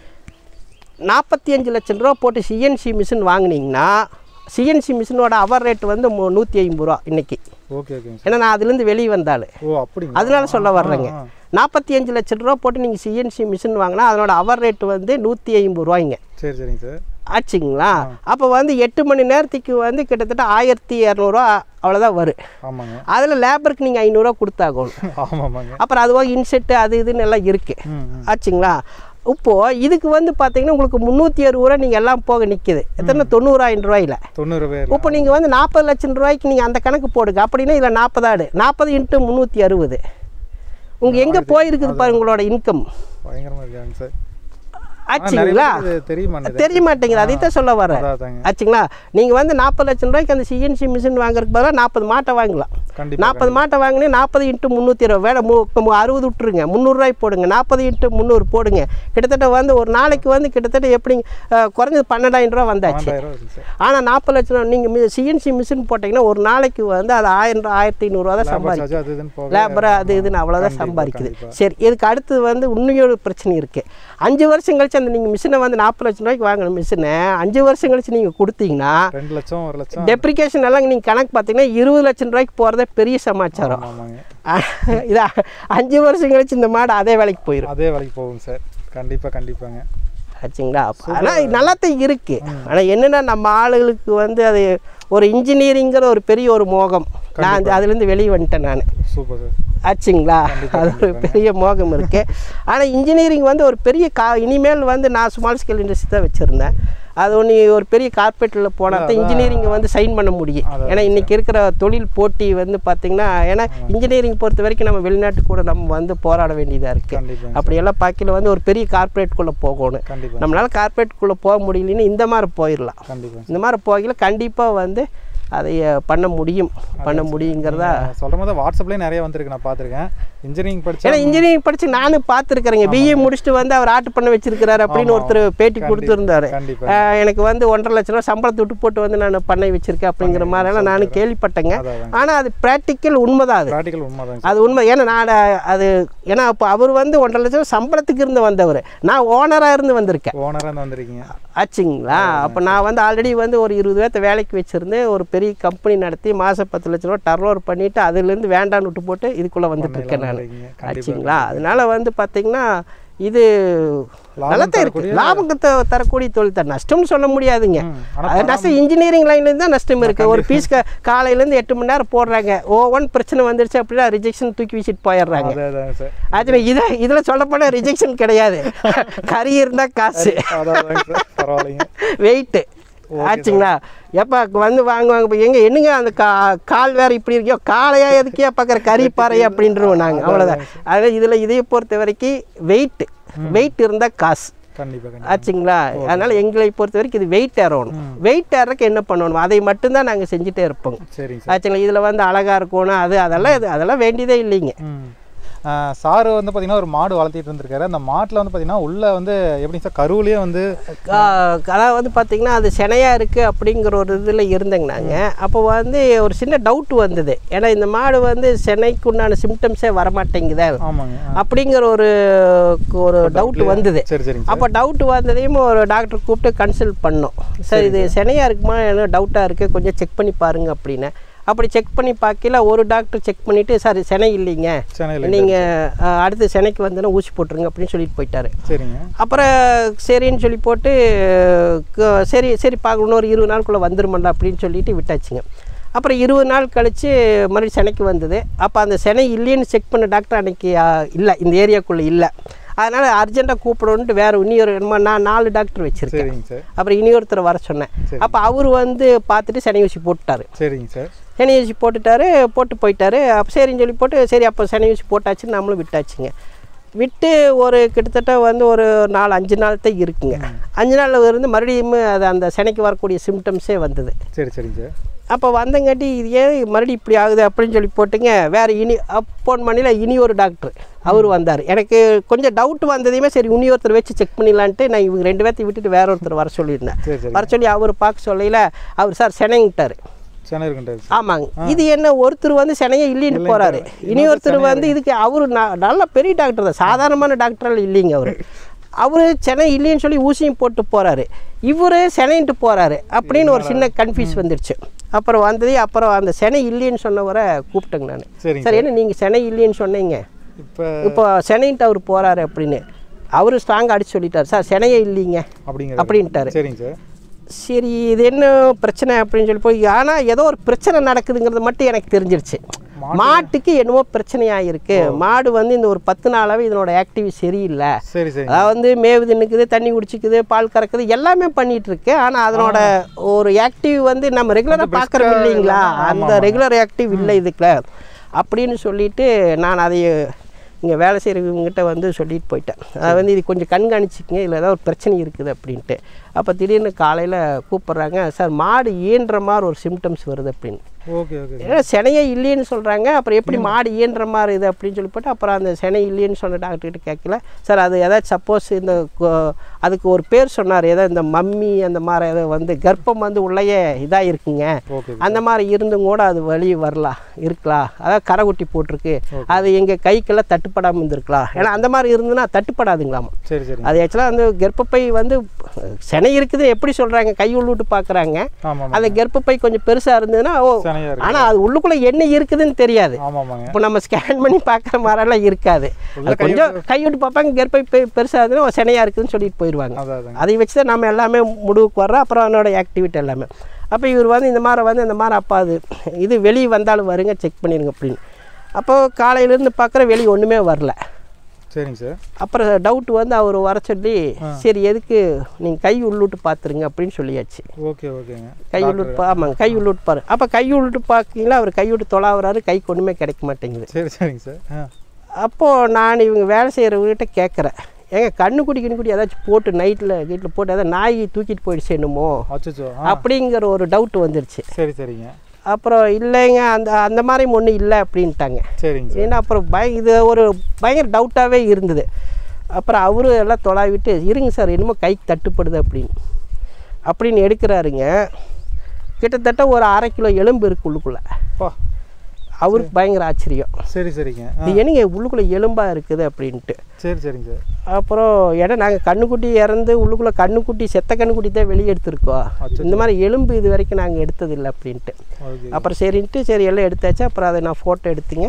நாற்பத்தி அஞ்சு லட்சம் ரூபா போட்டு சிஎன்சி மிஷின் வாங்குனீங்கன்னா சிஎன்சி மிஷினோட அவர் ரேட் வந்து மு- நூற்றி ஐம்பது ரூபா இன்னைக்கு ஓகே ஓகேங்க சார் ஏன்னா நான் அதுலேருந்து வெளியே வந்தாள் ஓ அப்படிங்களா அதனால சொல்ல வர்றேங்க நாற்பத்தி அஞ்சு லட்சம் ரூபா போட்டு நீங்கள் சிஎன்சி மிஷின் வாங்கினா அதனோட அவர் ரேட் வந்து நூற்றி ஐம்பது ரூபாய்ங்க சரி சரிங்க சார் ஆச்சுங்களா அப்போ வந்து எட்டு மணி நேரத்துக்கு வந்து கிட்டத்தட்ட ஆயிரத்தி இரநூறுவா அவ்வளோதான் வரும் ஆமாங்க அதில் லேபருக்கு நீங்கள் ஐநூறுரூவா கொடுத்தாகணும் ஆமாமாங்க அப்புறம் அதுவாக இன்செட்டு அது இதுன்னு எல்லாம் இருக்குது ம் ம் ஆச்சுங்களா இப்போது இதுக்கு வந்து பார்த்தீங்கன்னா உங்களுக்கு முந்நூற்றி அறுபது ரூபா நீங்கள் எல்லாம் போக நிற்கிது எத்தனை தொண்ணூறாயிரம் ரூபாயில் தொண்ணூறு பேர் இப்போ நீங்கள் வந்து நாற்பது லட்சம் ரூபாய்க்கு நீங்கள் அந்த கணக்கு போடுங்க அப்படின்னா இதில் நாற்பது ஆடு நாற்பது இன்ட்டு முந்நூற்றி அறுபது உங்கள் எங்கே போயிருக்குது பாருங்க உங்களோட இன்கம் பயங்கரமாக இருக்காங்க சார் ஆனா, நிறைய ஆச்சுங்களா பேருக்கு இது தெரிய மாட்டேங்குது தெரிய மாட்டேங்குது அதை தான் சொல்ல வரேன் அதான் அதாங்க ஆச்சுங்களா நீங்கள் வந்து நாற்பது லட்சம் ரூபாய்க்கு அந்த சிஎன்சி மிஷின் வாங்குறதுக்கு பதிலாக நாற்பது மாட்டை வாங்கலாம் கண்டிப்பாக நாற்பது மாட்டை வாங்கினே நாற்பது இன்ட்டு முந்நூற்றி இருபது வேலை மு இப்போ அறுபது விட்டுருங்க முந்நூறுரூவாய்க்கு போடுங்க நாற்பது இன்ட்டு முந்நூறு போடுங்க கிட்டத்தட்ட வந்து ஒரு நாளைக்கு வந்து கிட்டத்தட்ட எப்படி அஹ், குறைஞ்சது பன்னெண்டாயிரம் ரூபா வந்தாச்சு பன்னெண்டாயிரம் ரூபா இருக்குங்க சார் ஆனால் நாற்பது லட்சம் நீங்கள் சிஎன்சி மிஷின் போட்டிங்கன்னா ஒரு நாளைக்கு வந்து அது ஆயிரம் ரூபா ஆயிரத்தி ஐநூறுரூவா தான் லேபர் சம்பாதிக்கும் சார்ஜ் அது இதுன்னு போக லேபர் அது இதுன்னு அவ்வளோதான் கண்டிப்பா, சம்பாதிக்குது கண்டிப்பா. சரி இதுக்கு அடுத்து வந்து இன்னொரு பிரச்சனை இருக்குது அஞ்சு வருஷம் கழிச்சு அந்த நீங்கள் மிஷினை வந்து நாற்பது லட்சம் ரூபாய்க்கு வாங்கின மிஷினை அஞ்சு வருஷம் கழிச்சு நீங்கள் கொடுத்தீங்கன்னா ரெண்டு லட்சம் ஒரு லட்சம் டெப்ரிகேஷன் எல்லாம் நீங்கள் கணக்கு பார்த்தீங்கன்னா இருபது லட்சம் ரூபாய்க்கு போகிறதே பெரிய சமாச்சாரம் ஆமாங்க இது அஞ்சு வருஷம் கழிச்சு இந்த மாடு அதே வேலைக்கு போயிடும் அதே வேலைக்கு போகும் சார் கண்டிப்பாக கண்டிப்பாங்க ஆச்சுங்களா ஆனால் நல்லாத்தான் இருக்கு ஆனால் என்னென்னா நம்ம ஆளுகளுக்கு வந்து அது ஒரு இன்ஜினியரிங்கிற ஒரு பெரிய ஒரு மோகம் நான் அந்த- அதுலேருந்து வெளியே வந்துட்டேன் நான் சூப்பர் சார் ஆச்சுங்களா அது ஒரு பெரிய மோகம் இருக்கு ஆனால் இன்ஜினியரிங் வந்து ஒரு பெரிய கா இனிமேல் வந்து நான் ஸ்மால் ஸ்கேல் இண்டஸ்ட்ரி தான் வச்சுருந்தேன் அது ஒன்று ஒரு பெரிய கார்பரேட்டில் போனால் தான் இன்ஜினியரிங்கை வந்து சைன் பண்ண முடியும் அதான் ஏன்னா இன்றைக்கி இருக்கிற தொழில் போட்டி வந்து பார்த்திங்கன்னா ஏன்னா இன்ஜினியரிங் பொறுத்த வரைக்கும் நம்ம வெளிநாட்டு கூட நம்ம வந்து போராட வேண்டியதாக இருக்குது கண்டிப்பாங்க அப்படியெல்லாம் பார்க்கல வந்து ஒரு பெரிய கார்பரேட்குள்ளே போகணும் கண்டிப்பாக நம்மளால் கார்பரேட்குள்ளே போக முடியலன்னு இந்த மாதிரி போயிடலாம் கண்டிப்பாக இந்த மாதிரி போகல கண்டிப்பாக வந்து அதை அஹ், பண்ண முடியும் பண்ண முடியுங்கிறதா சொல்லும் போது வாட்ஸ்அப்லேயே நிறைய வந்திருக்கு நான் பார்த்துருக்கேன் இன்ஜினியரிங் படிச்சா ஏன்னா இன்ஜினியரிங் படிச்சு நானும் பார்த்துருக்குறேங்க பிஏ முடிச்சுட்டு வந்து அவர் ஆட்டு பண்ண வச்சிருக்கிறாரு அப்படின்னு ஆமா, ஒருத்தர் பேட்டி கண்டிப்பா, கொடுத்துருந்தாரு கண்டிப்பா. அஹ், எனக்கு வந்து ஒன்றரை லட்ச ரூபா சம்பளத்தை விட்டு போட்டு வந்து நான் பண்ணை வச்சிருக்கேன் அப்படிங்கிற மாதிரிலாம் நானும் கேள்விப்பட்டேங்க அதான் அதாங்க. ஆனால் அது ப்ராக்டிக்கல் உண்மைதான் அது ப்ராக்டிக்கல் உண்மைதாங்க அது உண்மை ஏன்னா நான் அது ஏன்னா அப்போ அவர் வந்து ஒன்றரை லட்சம் ரூபா சம்பளத்துக்கு இருந்து வந்தவர் நான் ஓனராக இருந்து வந்திருக்கேன் ஓனராக இருந்து வந்திருக்கீங்க ஆச்சுங்களா அப்போ நான் வந்து ஆல்ரெடி வந்து ஒரு இருபது பேர்த்த வேலைக்கு வச்சுருந்தேன் ஒரு பெரிய கம்பெனி நடத்தி மாதம் பத்து லட்ச ரூபா டர்ன் ஓவர் பண்ணிவிட்டு அதுலேருந்து வேண்டான்னு விட்டு போட்டு இதுக்குள்ளே வந்துட்டு இருக்கேன் நான் வந்திருக்கீங்க. கண்டிப்பா ஆச்சுங்களா அதனால வந்து பார்த்தீங்கன்னா இது லாபம் நல்லா தான் இருக்கு தரக்கூடிய- லாபத்தை தரக்கூடிய தொழில் தான் நஷ்டம்னு சொல்ல முடியாதுங்க ம், ஆனா அது நஷ்டம் இன்ஜினியரிங் லைன்லேருந்து தான் நஷ்டம் இருக்குது ஒரு பீஸ் காலையிலேருந்து எட்டு மணி நேரம் போடுறாங்க ஓ ஒன் பிரச்சனை வந்துருச்சு அப்படின்னா ரிஜெக்ஷன் தூக்கி வீசிட்டு போயிடுறாங்க அதே அதாங்க சார் ஆச்சுல இதை இதில் சொல்லப்போனால் ரிஜெக்ஷன் கிடையாது கறி இருந்தால் காசு அதாங்க சார் பரவாயில்லைங்க வெயிட்டு ஆச்சுங்களா எப்போ வந்து வாங்குவாங்க இப்போ எங்க என்னங்க அந்த கா கால் வேற இப்படி இருக்கியோ காளையா எதுக்கே பார்க்குற கறி பாறை அப்படின்றோம் நாங்கள் அவ்வளோதான் அதாவது இதில் இதை பொறுத்த வரைக்கும் வெயிட்டு வெயிட் இருந்தால் காசு கண்டிப்பாக கண்டிப்பாக ஆச்சுங்களா அதனால் எங்களை பொறுத்த வரைக்கும் இது வெயிட் ஏறணும் வெயிட் ஏறக்கு என்ன பண்ணணும் அதை மட்டும்தான் நாங்கள் செஞ்சுட்டே இருப்போங்க சரிங்க சார் ஆச்சுங்களா இதில் வந்து அழகாக இருக்கணும் அது அதெல்லாம் இது அதெல்லாம் வேண்டியதே இல்லைங்க ம் சார் வந்து பார்த்தீங்கன்னா ஒரு மாடு வளர்த்திட்டு இருந்திருக்காரு அந்த மாட்டில் வந்து பார்த்தீங்கன்னா உள்ள வந்து எப்படி சார் கருவுலேயே வந்து கா- அதாவது வந்து பார்த்தீங்கன்னா அது சினையாக இருக்குது அப்படிங்கிற ஒரு இதில் இருந்தேங்க நாங்கள் அப்போ வந்து ஒரு சின்ன டவுட் வந்தது ஏன்னா இந்த மாடு வந்து சென்னைக்கு உண்டான சிம்டம்ஸே வரமாட்டேங்குதே ஆமாங்க ஆ. அப்படிங்கிற ஒரு ஒரு டவுட் வந்தது சரி சரிங்க அப்போ டவுட் வந்ததையும் ஒரு டாக்டர் கூப்பிட்டு கன்சல்ட் பண்ணோம் சார் இது சினையாக இருக்குமா என்ன டவுட்டாக இருக்குது கொஞ்சம் செக் பண்ணி பாருங்க அப்படின்னு அப்படி செக் பண்ணி பார்க்கல ஒரு டாக்டர் செக் பண்ணிவிட்டு சார் சினை இல்லைங்க சென்னையில் நீங்கள் அடுத்து சென்னைக்கு வந்தோன்னா ஊசி போட்டுருங்க அப்படின்னு சொல்லிட்டு போயிட்டாரு சரிங்க அப்புறம் சரின்னு சொல்லி போட்டு க- சரி சரி பார்க்க இன்னொரு இருபது நாளுக்குள்ளே வந்துருமல்ல அப்படின்னு சொல்லிட்டு விட்டாச்சுங்க அப்புறம் இருபது நாள் கழித்து மறுபடியும் சென்னைக்கு வந்தது அப்போ அந்த சென்னை இல்லைன்னு செக் பண்ண டாக்டர் அன்னைக்கு இல்லை இந்த ஏரியாக்குள்ளே இல்லை அதனால் அர்ஜென்ட்டாக கூப்பிடணுன்ட்டு வேறு இன்னொரு என்னமோ நான் நாலு டாக்டர் வச்சுருக்கேன் சரிங்க சார் அப்புறம் இனியொருத்தர் வர சொன்னேன் அப்போ அவர் வந்து பார்த்துட்டு சென்னை ஊசி போட்டுட்டாரு சரிங்க சார் சனி ஊசி போட்டுட்டாரு போட்டு போயிட்டாரு அப்போ சரின்னு சொல்லி போட்டு சரி அப்போ சனி ஊசி போட்டாச்சுன்னு நம்மளும் விட்டாச்சுங்க விட்டு ஒரு கிட்டத்தட்ட வந்து ஒரு நாலு அஞ்சு நாள் தான் இருக்குங்க அஞ்சு நாளில் இருந்து மறுபடியும் அது அந்த சனிக்கு வரக்கூடிய சிம்டம்ஸே வந்தது சரி சரிங்க சார் அப்போ வந்தங்காட்டி இது ஏன் மறுபடியும் இப்படி ஆகுது அப்படின்னு சொல்லி போட்டுங்க வேறு இனி ஃபோன் பண்ணியில் இனி ஒரு டாக்டர் அவர் வந்தார் எனக்கு கொஞ்சம் டவுட் வந்ததையுமே சரி இனி ஒருத்தர் வச்சு செக் பண்ணிடலான்ட்டு நான் இவங்க ரெண்டு பேர்த்தையும் விட்டுட்டு வேற ஒருத்தர் வர சொல்லியிருந்தேன் சரி சரி வர சொல்லி அவர் பார்க்க சொல்லையில் அவர் சார் சென்னைங்கிட்டார் சென்னை இருக்குன்றாரு ஆமாங்க இது என்ன ஒருத்தர் வந்து சென்னையே இல்லைன்னு போறாரு இனி ஒருத்தர் வந்து இதுக்கு அவரு ந- நல்ல பெரிய டாக்டர் தான் சாதாரணமான டாக்டர் இல்லைங்க அவரு அவரு சென்னை இல்லைன்னு சொல்லி ஊசியும் போட்டு போறாரு இவரு சென்னைன்ட்டு போறாரு அப்படின்னு ஒரு சின்ன கன்ஃபியூஸ் வந்துடுச்சு அப்புறம் வந்தது அப்புறம் அந்த சென்னை இல்லைன்னு சொன்னவரை கூப்பிட்டேங்க நான் சரிங்க சார் என்ன நீங்கள் சென்னை இல்லைன்னு சொன்னீங்க இப்போ இப்போ சென்னைன்ட்டு அவர் போறாரு அப்படின்னு அவரு ஸ்ட்ராங்காக அடிச்சு சொல்லிட்டார் சார் சென்னையே இல்லைங்க அப்படிங்கிற அப்படின்ட்டாரு சரிங்க சார் சரி இது என்ன பிரச்சனை அப்படின்னு சொல்லி போய் ஆனால் ஏதோ ஒரு பிரச்சனை நடக்குதுங்கிறது மட்டும் எனக்கு தெரிஞ்சிருச்சு மாட்டுக்கு என்னமோ பிரச்சனையாக இருக்கு மாடு வந்து இந்த ஒரு பத்து நாளாவே இதனோட ஆக்டிவி சரியில்லை சரி சரி அதாவது வந்து மேவு தின்னுக்குது தண்ணி குடிச்சிக்குது பால் கறக்குது எல்லாமே பண்ணிட்டு இருக்கு ஆனால் அதனோட ஒரு ஆக்டிவ் வந்து நம்ம ரெகுலராக பார்க்குறோம் இல்லைங்களா அந்த ரெகுலர் ஆக்டிவ் இல்லை இதுக்குல அப்படின்னு சொல்லிட்டு நான் அதை இங்கே வேலை செய்கிறவங்ககிட்ட வந்து சொல்லிட்டு போயிட்டேன் அதை வந்து இது கொஞ்சம் கண்காணிச்சிக்கங்க இதில் ஏதாவது ஒரு பிரச்சனை இருக்குது அப்படின்ட்டு அப்போ திடீர்னு காலையில் கூப்பிட்றாங்க சார் மாடு ஈன்ற மாதிரி ஒரு சிம்டம்ஸ் வருது அப்படின்னு ஓகே ஓகே ஏன்னா சினையே இல்லைன்னு சொல்கிறாங்க அப்புறம் எப்படி மாடு ஈன்ற மாதிரி இது அப்படின்னு சொல்லி போட்டு அப்புறம் அந்த சினை இல்லைன்னு சொன்ன டாக்டர்கிட்ட கேட்கல சார் அது ஏதாச்சும் சப்போஸ் இந்த கொ- அதுக்கு ஒரு பேர் சொன்னார் ஏதோ இந்த மம்மி அந்த மாதிரி ஏதோ வந்து கர்ப்பம் வந்து உள்ளேயே இதாக இருக்குங்க ஓகே அந்த மாதிரி இருந்தும் கூட அது வெளியே வரலாம் இருக்கலாம் அதாவது கரைக்குட்டி போட்டிருக்கு அது எங்கள் கைக்கெல்லாம் தட்டுப்படாமல் இருந்திருக்கலாம் ஏன்னா அந்த மாதிரி இருந்துன்னா தட்டுப்படாதுங்களாமா சரி சரி அது ஆக்சுவலாக வந்து கர்ப்பப்பை வந்து சினை இருக்குது எப்படி சொல்கிறாங்க கை உள்ளுட்டு பார்க்குறாங்க ஆமாம் அந்த கர்ப்பப்பை கொஞ்சம் பெருசாக இருந்ததுன்னா ஓ செனையாக இருக்கு ஆனால் அது உள்ளுக்குள்ளே என்ன இருக்குதுன்னு தெரியாது ஆமாம் ஆமாங்க இப்போ நம்ம ஸ்கேன் பண்ணி பார்க்குற மாதிரிலாம் இருக்காது அது கொஞ்சம் கைவிட்டு பார்ப்பாங்க கர்ப்பை பெ- பெருசா இருந்ததுன்னா ஓ, சினையா இருக்குதுன்னு சொல்லிட்டு போயிடுவாங்க அதான் அதாங்க அதை வச்சு தான் நம்ம எல்லாமே முடிவுக்கு வர்றோம் அப்புறம் அதனோட ஆக்டிவிட்டி எல்லாமே அப்போ இவர் வந்து இந்த மாதிரி வந்து இந்த மாதிரி அப்பா அது இது வெளியே வந்தாலும் வருங்க செக் பண்ணிடுங்க அப்படின்னு அப்போ காலையிலேருந்து பார்க்குற வெளியே ஒன்றுமே வரல சரிங்க சார் அப்புறம் டவுட் வந்து அவர் வர சொல்லி சரி எதுக்கு நீங்கள் கை உள்ளுட்டு பார்த்துருங்க அப்படின்னு சொல்லியாச்சு ஓகே ஓகேங்க கை உள்ளுட்டு பா ஆமாங்க கை உள்ளுட்டு பாரு அப்போ கை உள்ளுட்டு பார்க்கீங்களா அவர் கை விட்டு தொலாவுறாரு கைக்கு ஒன்றுமே கிடைக்க மாட்டேங்குது சரி சரிங்க சார் ஆ அப்போது நான் இவங்க வேலை செய்கிறவங்ககிட்ட கேட்குறேன் ஏங்க கண்ணுக்குடி கண்ணுக்குடி ஏதாச்சும் போட்டு நைட்டில் வீட்டில் போட்டு ஏதாவது நாய் தூக்கிட்டு போயிடுச்சு என்னமோ அச்சோ ஆ அப்படிங்கிற ஒரு டவுட் வந்துருச்சு சரி சரிங்க அப்புறம் இல்லைங்க அந்த அந்த மாதிரி ஒன்றும் இல்லை அப்படின்ட்டாங்க சரிங்க சார் ஏன்னா அப்புறம் பய இது ஒரு பயங்கர டவுட்டாகவே இருந்தது அப்புறம் அவரு எல்லாம் தொலாவிட்டு இருங்க சார் என்னமோ கைக்கு தட்டுப்படுது அப்படின்னு அப்படின்னு எடுக்கிறாருங்க கிட்டத்தட்ட ஒரு அரை கிலோ எலும்பு இருக்கு உள்ளுக்குள்ளே பா அவருக்கு பயங்கர ஆச்சரியம் சரி சரிங்க ஆ இது என்னங்க உள்ளுக்குள்ளே எலும்பாக இருக்குது அப்படின்ட்டு சரி சரிங்க சார் அப்புறம் ஏன்னா நாங்கள் கண்ணுக்குட்டி இறந்து உள்ளுக்குள்ளே கண்ணுக்குட்டி செத்த கண்ணுக்குட்டி தான் வெளியே எடுத்திருக்கோம் இந்த மாதிரி எலும்பு இது வரைக்கும் நாங்கள் எடுத்ததில்லை அப்படின்ட்டு ஓகே அப்புறம் சரின்ட்டு சரி எல்லாம் எடுத்தாச்சு அப்புறம் அதை நான் ஃபோட்டோ எடுத்துங்க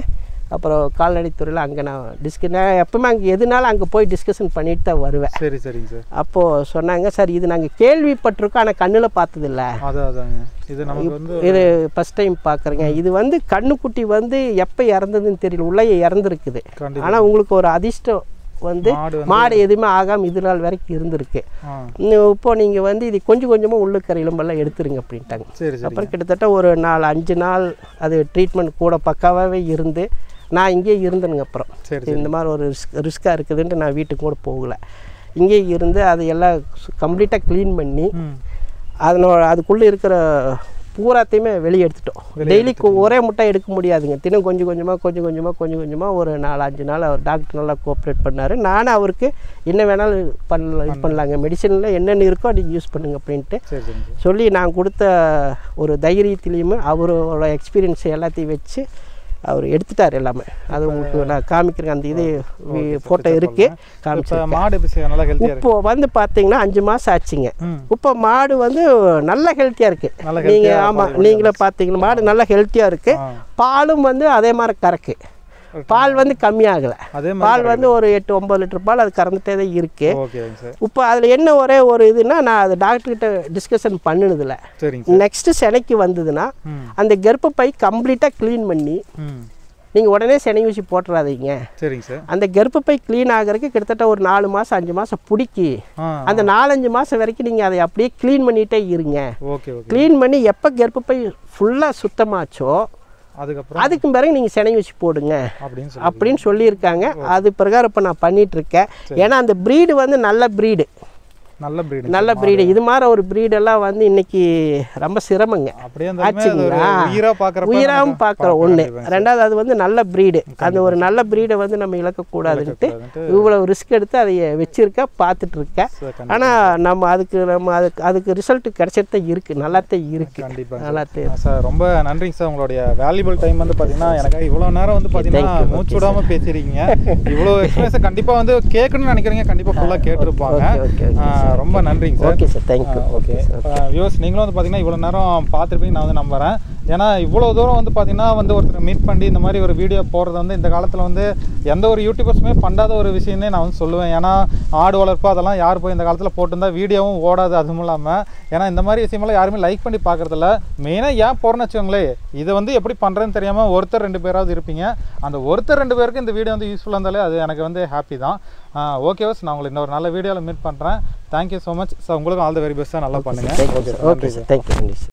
அப்புறம் கால்நடைத்துறையில் அங்கே நான் டிஸ்க நான் எப்பவுமே அங்கே எதுனாலும் அங்கே போய் டிஸ்கஷன் பண்ணிட்டு தான் வருவேன் சரி சரிங்க சார் அப்போது சொன்னாங்க சார் இது நாங்கள் கேள்விப்பட்டிருக்கோம் ஆனால் கண்ணில் பார்த்ததில்ல அதான் அதாங்க இது நமக்கு வந்து இது ஃபஸ்ட் டைம் பார்க்குறேங்க இது வந்து கண்ணுக்குட்டி வந்து எப்போ இறந்ததுன்னு தெரியல உள்ளே இறந்துருக்குது கண்டிப்பா ஆனால் உங்களுக்கு ஒரு அதிர்ஷ்டம் வந்து மாடு வந்து மாடு எதுவுமே ஆகாமல் இது நாள் வரைக்கும் இருந்திருக்கு ஆ இன்னும் இப்போ நீங்கள் வந்து இது கொஞ்சம் கொஞ்சமாக உள்ளுக்கரை எலும்பெல்லாம் எடுத்துருங்க அப்படின்ட்டாங்க சரி சரி அப்புறம் கிட்டத்தட்ட ஒரு நாலு அஞ்சு நாள் அது ட்ரீட்மெண்ட் கூட பக்காவாகவே இருந்து நான் இங்கேயே இருந்தேனுங்க அப்புறம் சரி இந்த மாதிரி ஒரு ரிஸ்க் ரிஸ்க்காக இருக்குதுன்ட்டு நான் வீட்டுக்கு கூட போகல இங்கேயே இருந்து அது எல்லாம் கம்ப்ளீட்டாக க்ளீன் பண்ணி ம் அதனோட அதுக்குள்ளே இருக்கிற பூராத்தையுமே வெளியே எடுத்துட்டோம் டெய்லி ஒரே முட்டை எடுக்க முடியாதுங்க தினம் கொஞ்சம் கொஞ்சமாக கொஞ்சம் கொஞ்சமாக கொஞ்சம் கொஞ்சமாக ஒரு நாலு அஞ்சு நாள் அவர் டாக்டர் நல்லா கோஆப்ரேட் பண்ணார் நானும் அவருக்கு என்ன வேணாலும் பண்ணலாம் இது பண்ணலாங்க மெடிசனில் என்னென்ன இருக்கோ நீங்கள் யூஸ் பண்ணுங்க அப்படின்ட்டு சரி சரிங்க சார் சொல்லி நான் கொடுத்த ஒரு தைரியத்திலையுமே அவரோட எக்ஸ்பீரியன்ஸ் எல்லாத்தையும் வச்சு அவர் எடுத்துட்டார் எல்லாமே அது உங்களுக்கு நான் காமிக்கிறேன் அந்த இது ஃபோட்டோ இருக்குது காமிச்சு இப்போ மாடு எப்படி சார் நல்லா ஹெல்த்தியாக இருக்கு இப்போ வந்து பார்த்தீங்கன்னா அஞ்சு மாதம் ஆச்சுங்க ம் இப்போ மாடு வந்து நல்ல ஹெல்த்தியாக இருக்கு நல்ல நீங்கள் healthy-ஆ ஆமாம் நீங்களே பார்த்தீங்கன்னா மாடு நல்ல ஹெல்த்தியாக இருக்கு ஆ பாலும் வந்து அதே மாதிரி கறக்கு பால் வந்து கம்மியாகலை அதே மாதிரி பால் வந்து ஒரு எட்டு ஒம்பது லிட்டர் பால் அது கறந்துட்டே தான் இருக்கு ஓகேங்க சார் இப்போ அதில் என்ன ஒரே ஒரு இதுன்னா நான் அது டாக்டர்கிட்ட டிஸ்கஷன் பண்ணினதில்ல சரிங்க சார் நெக்ஸ்ட்டு செனைக்கு வந்ததுன்னா ம் அந்த கர்ப்பப்பை கம்ப்ளீட்டாக க்ளீன் பண்ணி ம் நீங்கள் உடனே செனை ஊசி போட்டுறாதீங்க சரிங்க சார் அந்த கர்ப்பப்பை க்ளீன் ஆகிறதுக்கு கிட்டத்தட்ட ஒரு நாலு மாதம் அஞ்சு மாதம் பிடிக்கி ஆ அந்த நாலஞ்சு மாதம் வரைக்கும் நீங்கள் அதை அப்படியே க்ளீன் பண்ணிகிட்டே இருங்க ஓகே ஓகே க்ளீன் பண்ணி எப்போ கர்ப்பப்பை ஃபுல்லாக சுத்தமாச்சோ அதுக்கப்புறம் அதுக்கு பிறகு நீங்கள் செனை ஊசி போடுங்க அப்படின்னு சொல்லி அப்படின்னு சொல்லியிருக்காங்க அது பிரகாரம் இப்போ நான் பண்ணிட்டு இருக்கேன் ஏன்னா அந்த ப்ரீடு வந்து நல்ல ப்ரீடு நல்ல பிரீடு நல்ல ப்ரீடு இது மாதிரி ஒரு ப்ரீடெல்லாம் வந்து இன்னைக்கு ரொம்ப சிரமங்க அப்படியே இருந்தாலுமே அது ஒரு ஆச்சுங்களா உயிரா பார்க்குறப்ப உயிராகவும் பார்க்குறோம் ஒன்று ரெண்டாவது அது வந்து நல்ல ப்ரீடு அந்த ஒரு நல்ல ப்ரீடை வந்து நம்ம இழக்கக்கூடாதுன்ட்டு இவ்வளோ ரிஸ்க் எடுத்து அதை வச்சிருக்க பார்த்துட்டு இருக்கேன் ஆனால் நம்ம அதுக்கு நம்ம அதுக்கு அதுக்கு ரிசல்ட் கிடைச்சிட்டு இருக்குது நல்லாத்தான் இருக்குது கண்டிப்பா நல்லாத்தான் சார் ரொம்ப நன்றிங்க சார் உங்களுடைய வேல்யூபிள் டைம் வந்து பார்த்தீங்கன்னா எனக்கு இவ்வளோ நேரம் வந்து பார்த்தீங்கன்னா மூச்சு விடாம பேசியிருக்கீங்க இவ்வளோ எக்ஸ்பீரியன்ஸை கண்டிப்பாக வந்து கேட்கணும்னு நினைக்கிறீங்க கண்டிப்பாக ஃபுல்லாக கேட்டிருப்பாங்க ஓகே ஓகே ஓகே ஆ, ரொம்ப நன்றிங்க sir okay sir thank you okay views நீங்களும் வந்து பார்த்தீங்கன்னா இவ்வளோ நேரம் பார்த்துருப்பீங்க நான் வந்து நம்புறேன் ஏன்னா இவ்வளோ தூரம் வந்து பார்த்தீங்கன்னா வந்து ஒருத்தர் மீட் பண்ணி இந்த மாதிரி ஒரு வீடியோ போடுறது வந்து இந்த காலத்தில் வந்து எந்த ஒரு யூடியூபர்ஸுமே பண்ணாத ஒரு விஷயம்னே நான் வந்து சொல்லுவேன் ஏன்னா ஆடு வளர்ப்பு அதெல்லாம் யார் போய் இந்த காலத்தில் போட்டிருந்தா வீடியோவும் ஓடாது அதுவும் இல்லாமல் ஏன்னா இந்த மாதிரி விஷயமெல்லாம் யாருமே லைக் பண்ணி பார்க்குறதில்ல மெயினாக ஏன் போகிறேன்னு வச்சுக்கோங்களேன் இதை வந்து எப்படி பண்ணுறேன்னு தெரியாமல் ஒருத்தர் ரெண்டு பேராவது இருப்பீங்க அந்த ஒருத்தர் ரெண்டு பேருக்கு இந்த வீடியோ வந்து யூஸ்ஃபுல்லாக இருந்தாலே அது எனக்கு வந்து ஹாப்பி தான் ஓகே வாஸ் நான் உங்களை இன்னொரு நல்ல வீடியோவில் மீட் பண்ணுறேன் தேங்க்யூ ஸோ மச் சார் உங்களுக்கும் ஆல் த வெரி பெஸ்ட்டாக நல்லா பண்ணுங்கள் thank you sir okay sir thank you நன்றி சார்